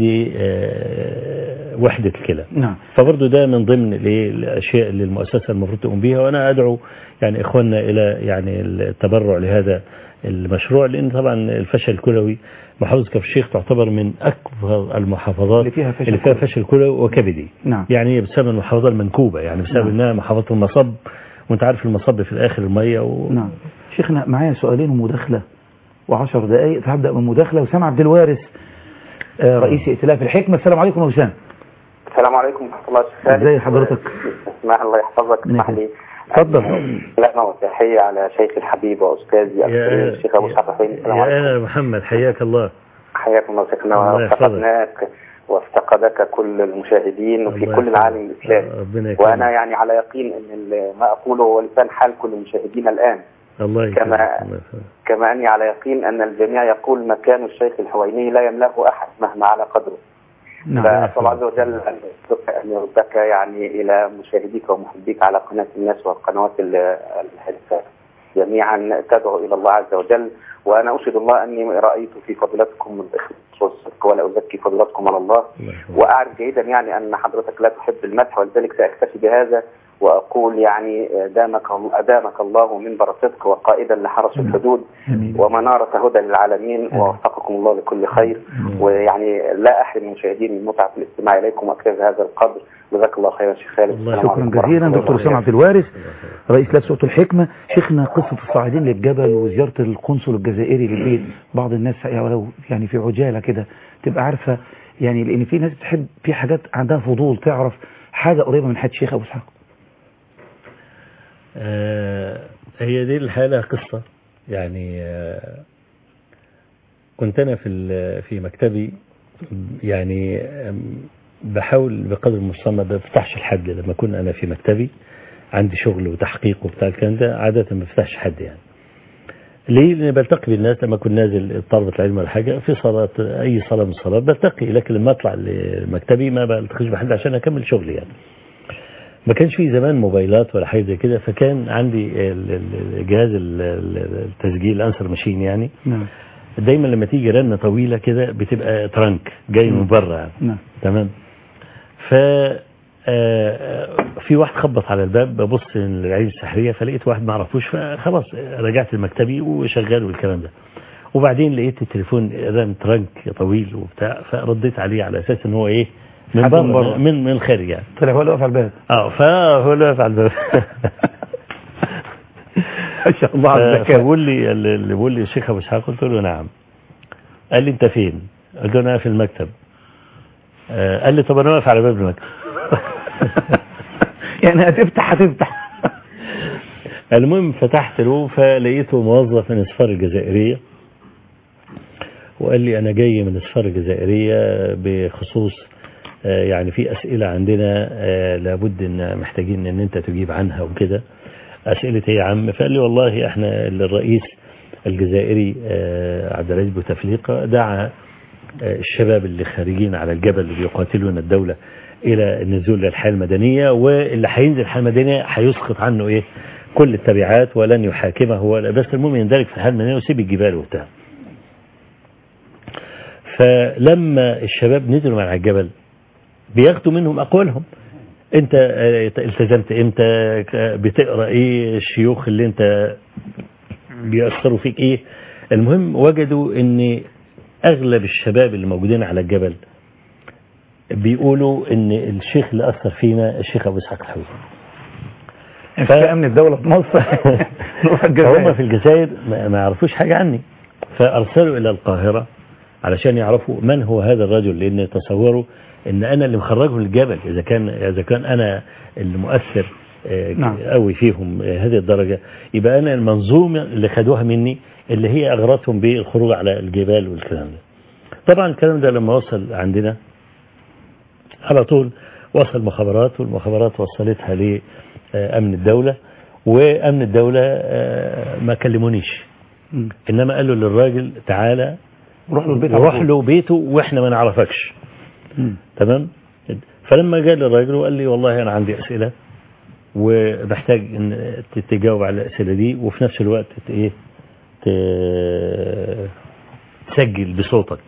لوحده الكلى نعم فبرضه ده من ضمن الإيه الاشياء اللي المؤسسه المفروض تقوم بيها وانا ادعو يعني اخواننا الى يعني التبرع لهذا المشروع لان طبعا الفشل الكلوي محافظه كفر الشيخ تعتبر من اكبر المحافظات اللي فيها فشل اللي فيها كلوي. فشل كلوي وكبدي نعم يعني هي بسبب المحافظه المنكوبه يعني بسبب نعم. انها محافظه المصب وانت عارف المصب في الاخر الميه و... نعم شيخنا معايا سؤالين ومداخلة وعشر دقايق فهبدأ من مداخلة وسام عبد الوارث آه، رئيس ائتلاف الحكمة السلام عليكم يا وسام السلام عليكم ورحمة الله وبركاته ازي حضرتك؟ اسمح الله يحفظك منك اسمح لي اتفضل لنا وتحية على شيخ الحبيب وأستاذي الكريم الشيخ أبو اسحاق حسين السلام يا عليكم أهلا محمد حياك الله حياكم الله شيخنا الله يحفظك. وافتقدناك وافتقدك كل المشاهدين وفي الله كل يحفظك. العالم الإسلامي ربنا يكرمك وأنا يعني على يقين أن ال- ما أقوله هو لسان حال كل مشاهدينا الآن الله يكرمك كما- الله يحفظك. كما أني على يقين أن الجميع يقول مكان الشيخ الحويني لا يملاه أحد مهما على قدره نعم فأسأل الله عز وجل أن يرزقك أن يردك يعني إلى مشاهديك ومحبيك على قناة الناس والقنوات ال- الحديثة جميعا تدعو إلى الله عز وجل وأنا أشهد الله أني رأيت في فضلاتكم الإخلاص والصدق ولا أزكي فضلاتكم على الله الله يحفظك. وأعرف جيدا يعني أن حضرتك لا تحب المدح ولذلك سأكتفي بهذا وأقول يعني دامك أدامك الله منبر صدق وقائدا لحرس الحدود آمين. ومنارة هدى للعالمين ووفقكم الله لكل خير ويعني لا أحرم المشاهدين من متعة الاستماع إليكم وأكتفي هذا القدر جزاك الله خيرا شيخ خالد الله السلام شكرا عليكم جزيلا ورحمة الله دكتور اسامه عبد الوارث رئيس لاب صوت الحكمة شيخنا قصة الصاعدين للجبل وزيارة القنصل الجزائري للبيت بعض الناس يعني ولو يعني في عجالة كده تبقى عارفة يعني لأن في ناس بتحب في حاجات عندها فضول تعرف حاجة قريبة من حد شيخ أبو إسحاق آه، هي دي الحالة قصة يعني آه، كنت أنا في ال- في مكتبي يعني آم، بحاول بقدر المستطاع ما بفتحش الحد لما أكون أنا في مكتبي عندي شغل وتحقيق وبتاع الكلام ده عادة ما بفتحش حد يعني ليه؟ لأن بلتقي بالناس لما أكون نازل طلبة العلم ولا حاجة في صلاة أي صلاة من الصلاة بلتقي لكن لما أطلع لمكتبي ما بلتقيش بحد عشان أكمل شغلي يعني ما كانش في زمان موبايلات ولا حاجه زي كده فكان عندي ال- ال- جهاز ال- ال- التسجيل الانسر ماشين يعني نعم دايما لما تيجي رنه طويله كده بتبقى ترنك جاي من بره يعني نعم تمام ف آه، في واحد خبط على الباب ببص للعين السحريه فلقيت واحد ما اعرفوش فخلاص رجعت لمكتبي وشغال والكلام ده وبعدين لقيت التليفون رن ترنك طويل وبتاع فرديت عليه على اساس ان هو ايه من حد من بره بره. من من الخارج يعني طلع هو اللي واقف على الباب اه فهو اللي واقف على الباب ما شاء الله على الذكاء فبقول لي اللي بيقول لي الشيخ ابو اسحاق قلت له نعم قال لي انت فين قلت له انا في المكتب آه، قال لي طب انا واقف على باب المكتب يعني هتفتح هتفتح المهم فتحت له فلقيته موظف من السفاره الجزائريه وقال لي انا جاي من السفاره الجزائريه بخصوص آه، يعني في اسئله عندنا آه، لابد ان محتاجين ان انت تجيب عنها وكده اسئله ايه يا عم فقال لي والله احنا الرئيس الجزائري آه، عبد العزيز بوتفليقه دعا آه، الشباب اللي خارجين على الجبل اللي بيقاتلون الدوله الى النزول للحياه المدنيه واللي هينزل الحياه المدنيه هيسقط عنه ايه كل التبعات ولن يحاكمه ولا بس المهم يندرج في الحياه المدنيه ويسيب الجبال وبتاع فلما الشباب نزلوا من على الجبل بياخدوا منهم اقوالهم انت آه، التزمت امتى آه، بتقرا ايه الشيوخ اللي انت بيأثروا فيك ايه المهم وجدوا ان اغلب الشباب اللي موجودين على الجبل بيقولوا ان الشيخ اللي اثر فينا الشيخ ابو اسحاق الحوزي في امن الدولة في مصر نروح فهم الجزائر في الجزائر ما ما يعرفوش حاجة عني فأرسلوا إلى القاهرة علشان يعرفوا من هو هذا الرجل لأن تصوروا أن أنا اللي مخرجهم من الجبل إذا كان إذا كان أنا المؤثر آه، نعم. قوي فيهم آه، هذه الدرجة يبقى أنا المنظومة اللي خدوها مني اللي هي أغرتهم بالخروج على الجبال والكلام ده طبعا الكلام ده لما وصل عندنا على طول وصل مخابرات والمخابرات وصلتها لأمن الدولة وأمن الدولة آه، ما كلمونيش مم. إنما قالوا للراجل تعالى روح له البيت على روح طول. له بيته وإحنا ما نعرفكش مم. تمام فلما جاء للراجل وقال لي والله أنا عندي أسئلة ومحتاج ان تجاوب على الأسئلة دي وفي نفس الوقت ت- ايه ت- تسجل بصوتك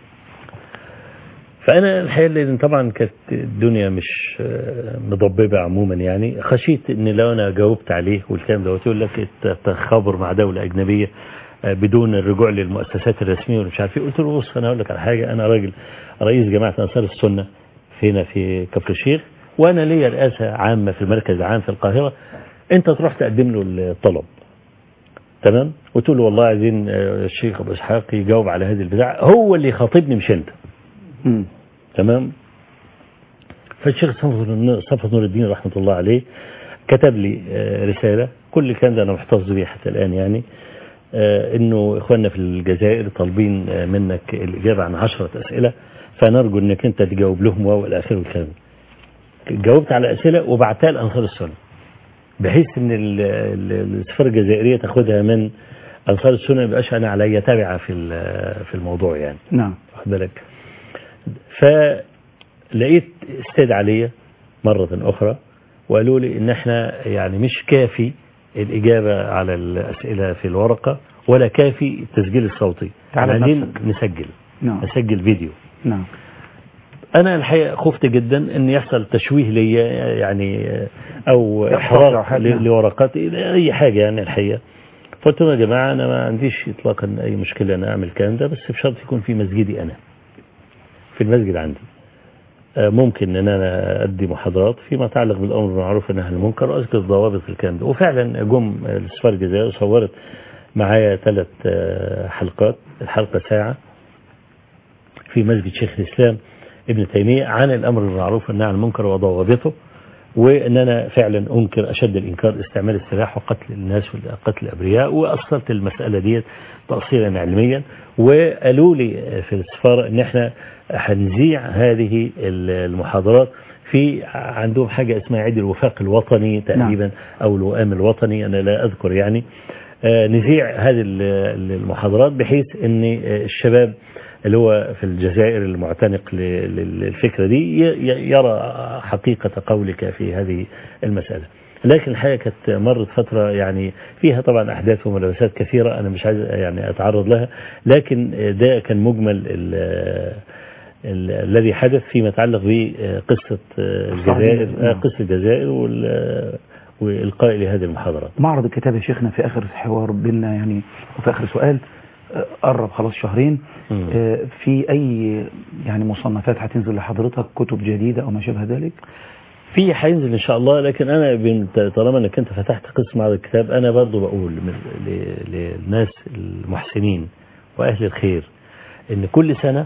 فأنا الحقيقة لأن طبعا كانت الدنيا مش آه، مضببة عموما يعني خشيت إن لو أنا جاوبت عليه والكلام دوت يقول لك التخابر مع دولة أجنبية آه، بدون الرجوع للمؤسسات الرسمية ولا مش عارف ايه قلت له بص أنا أقول لك على حاجة أنا راجل رئيس جماعة أنصار السنة هنا في كفر الشيخ وأنا ليا رئاسة عامة في المركز العام في القاهرة أنت تروح تقدم له الطلب تمام وتقول له والله عايزين آه، الشيخ أبو إسحاق يجاوب على هذه البتاع هو اللي يخاطبني مش أنت مم. تمام فالشيخ صفوت صفوت نور الدين رحمة الله عليه كتب لي آه، رسالة كل الكلام ده أنا محتفظ بيه حتى الآن يعني آه، إنه إخواننا في الجزائر طالبين آه، منك الإجابة عن عشرة أسئلة فنرجو إنك أنت تجاوب لهم وإلى آخره الكلام ده. جاوبت على أسئلة وبعتها لأنصار السنة بحيث إن ال- ال- السفارة الجزائرية تاخدها من أنصار السنة ما يبقاش أنا عليا تابعة في ال- في الموضوع يعني نعم واخد بالك فلقيت استاد عليا مرة أخرى وقالوا لي إن إحنا يعني مش كافي الإجابة على الأسئلة في الورقة ولا كافي التسجيل الصوتي تعال إحنا عايزين بنفسك. نسجل نعم نسجل فيديو نعم أنا الحقيقة خفت جدا إن يحصل تشويه ليا يعني أو يحصل إحراق جراحات، ل- نعم. لورقاتي أي حاجة يعني الحقيقة فقلت لهم يا جماعة أنا ما عنديش إطلاقا أي مشكلة أنا أعمل الكلام ده بس بشرط يكون في مسجدي أنا في المسجد عندي آه، ممكن ان انا ادي محاضرات فيما يتعلق بالامر بالمعروف والنهي عن المنكر واذكر ضوابط الكلام ده وفعلا جم السفاره الجزائريه صورت معايا ثلاث آه، حلقات الحلقه ساعه في مسجد شيخ الاسلام ابن تيميه عن الامر بالمعروف والنهي عن المنكر وضوابطه وان انا فعلا انكر اشد الانكار استعمال السلاح وقتل الناس وقتل الابرياء واصلت المساله ديت تاصيلا علميا وقالوا لي في السفاره ان احنا هنذيع هذه المحاضرات في عندهم حاجه اسمها عيد الوفاق الوطني تقريبا او الوئام الوطني انا لا اذكر يعني آه، نذيع هذه ال- المحاضرات بحيث ان آه، الشباب اللي هو في الجزائر المعتنق ل- لل- للفكرة دي ي- ي- يرى حقيقة قولك في هذه المسألة لكن الحقيقة كانت مرت فترة يعني فيها طبعا أحداث وملابسات كثيرة أنا مش عايز يعني أتعرض لها لكن ده كان مجمل ال- ال- الذي حدث فيما يتعلق بقصة الجزائر نعم. قصة الجزائر وال- والإلقاء لهذه المحاضرات معرض الكتاب يا شيخنا في آخر حوار بيننا يعني وفي آخر سؤال آه، قرب خلاص شهرين مم. آه، في أي يعني مصنفات هتنزل لحضرتك كتب جديدة أو ما شابه ذلك في هينزل ان شاء الله لكن انا بنت- طالما انك انت فتحت قسم على الكتاب انا برضو بقول من- ل- للناس المحسنين واهل الخير ان كل سنة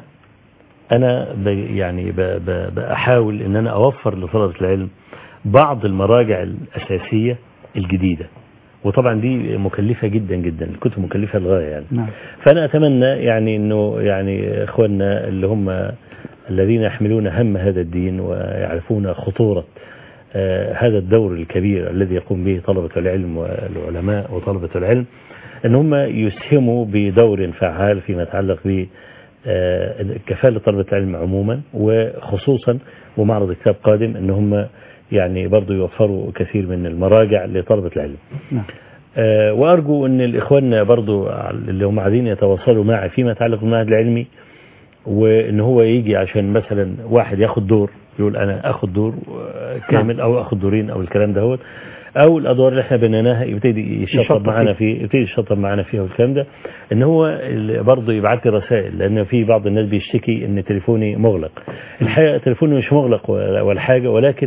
انا ب يعني ب ب بحاول ان انا اوفر لطلبة العلم بعض المراجع الاساسية الجديدة وطبعا دي مكلفة جدا جدا الكتب مكلفة للغاية يعني نعم فأنا أتمنى يعني أنه يعني إخواننا اللي هم الذين يحملون هم هذا الدين ويعرفون خطورة آه، هذا الدور الكبير الذي يقوم به طلبة العلم والعلماء وطلبة العلم أن هم يسهموا بدور فعال فيما يتعلق ب آه، كفالة طلبة العلم عموما وخصوصا ومعرض كتاب قادم أن هم يعني برضو يوفروا كثير من المراجع لطلبة العلم نعم آه، وأرجو أن الإخوان برضو اللي هم عايزين يتواصلوا معي فيما يتعلق بالمعهد العلمي وأن هو يجي عشان مثلا واحد ياخد دور يقول أنا أخد دور آه، كامل أو أخد دورين أو الكلام دهوت أو الأدوار اللي احنا بنيناها يبتدي يشطب يشطب معانا فيه. فيه يبتدي يشطب معانا فيها والكلام ده ان هو ال- برضه يبعت لي رسائل لان في بعض الناس بيشتكي ان تليفوني مغلق الحقيقه تليفوني مش مغلق ولا ولا حاجه ولكن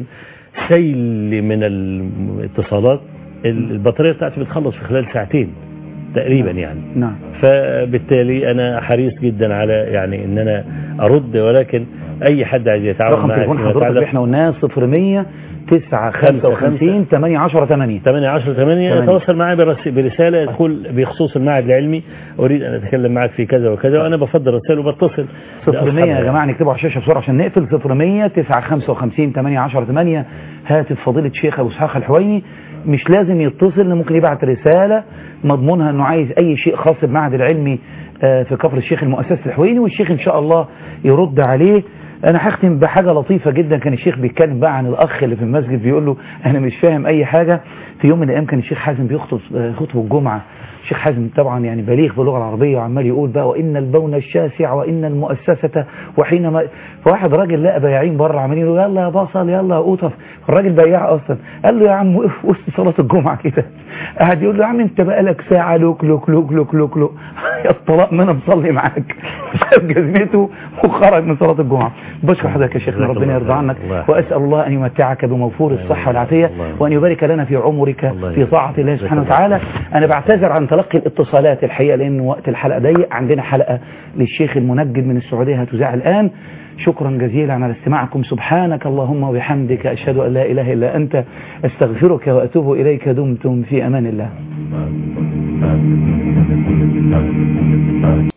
سيل من الاتصالات البطاريه بتاعتي بتخلص في خلال ساعتين تقريبا يعني نعم فبالتالي انا حريص جدا على يعني ان انا ارد ولكن اي حد عايز يتعاون رقم معي تليفون فيما حضرتك يتعلق- اللي احنا قلناه 0100 9 55 8 10 8 8 10 8 تمانية. يتواصل معي برس- برسالة تقول بخصوص المعهد العلمي أريد أن أتكلم معك في كذا وكذا وأنا بفضل رسائل وبتصل 0100 يا لأصحابها. جماعة نكتبه على الشاشة بسرعة عشان نقفل 0100 9 55 8 10 8 هاتف فضيلة شيخ أبو إسحاق الحويني مش لازم يتصل إنه ممكن يبعت رسالة مضمونها إنه عايز أي شيء خاص بالمعهد العلمي آه، في كفر الشيخ المؤسسة الحويني والشيخ إن شاء الله يرد عليه أنا هختم بحاجة لطيفة جدا كان الشيخ بيتكلم بقى عن الأخ اللي في المسجد بيقول له أنا مش فاهم أي حاجة في يوم من الأيام كان الشيخ حازم بيخطب آه، خطبة الجمعة الشيخ حازم طبعا يعني بليغ في اللغة العربية وعمال يقول بقى وإن البون الشاسع وإن المؤسسة وحينما فواحد راجل لقى بياعين بره عمالين يقولوا يلا يا بصل يلا يا قطف الراجل بياع أصلا قال له يا عم وقف وسط صلاة الجمعة كده قعد يقول له يا عم أنت بقالك ساعة لوك لوك لوك لوك لوك لوك يا الطلاق ما أنا مصلي معاك ساب جزمته وخرج من صلاة الجمعة بشكر حضرتك يا شيخنا جزاك ربنا الله يرضى خير. عنك الله يحفظك. وأسأل الله أن يمتعك بموفور الله الصحة يبارك. والعافية الله يبارك. وأن يبارك لنا في عمرك الله في يبارك. طاعة الله جزاك سبحانه الله وتعالى خير. أنا بعتذر عن تلقي الاتصالات الحقيقة لأن وقت الحلقة ضيق عندنا حلقة للشيخ المنجد من السعودية هتذاع الآن شكرا جزيلا على استماعكم سبحانك اللهم وبحمدك أشهد أن لا إله إلا أنت أستغفرك وأتوب إليك دمتم في أمان الله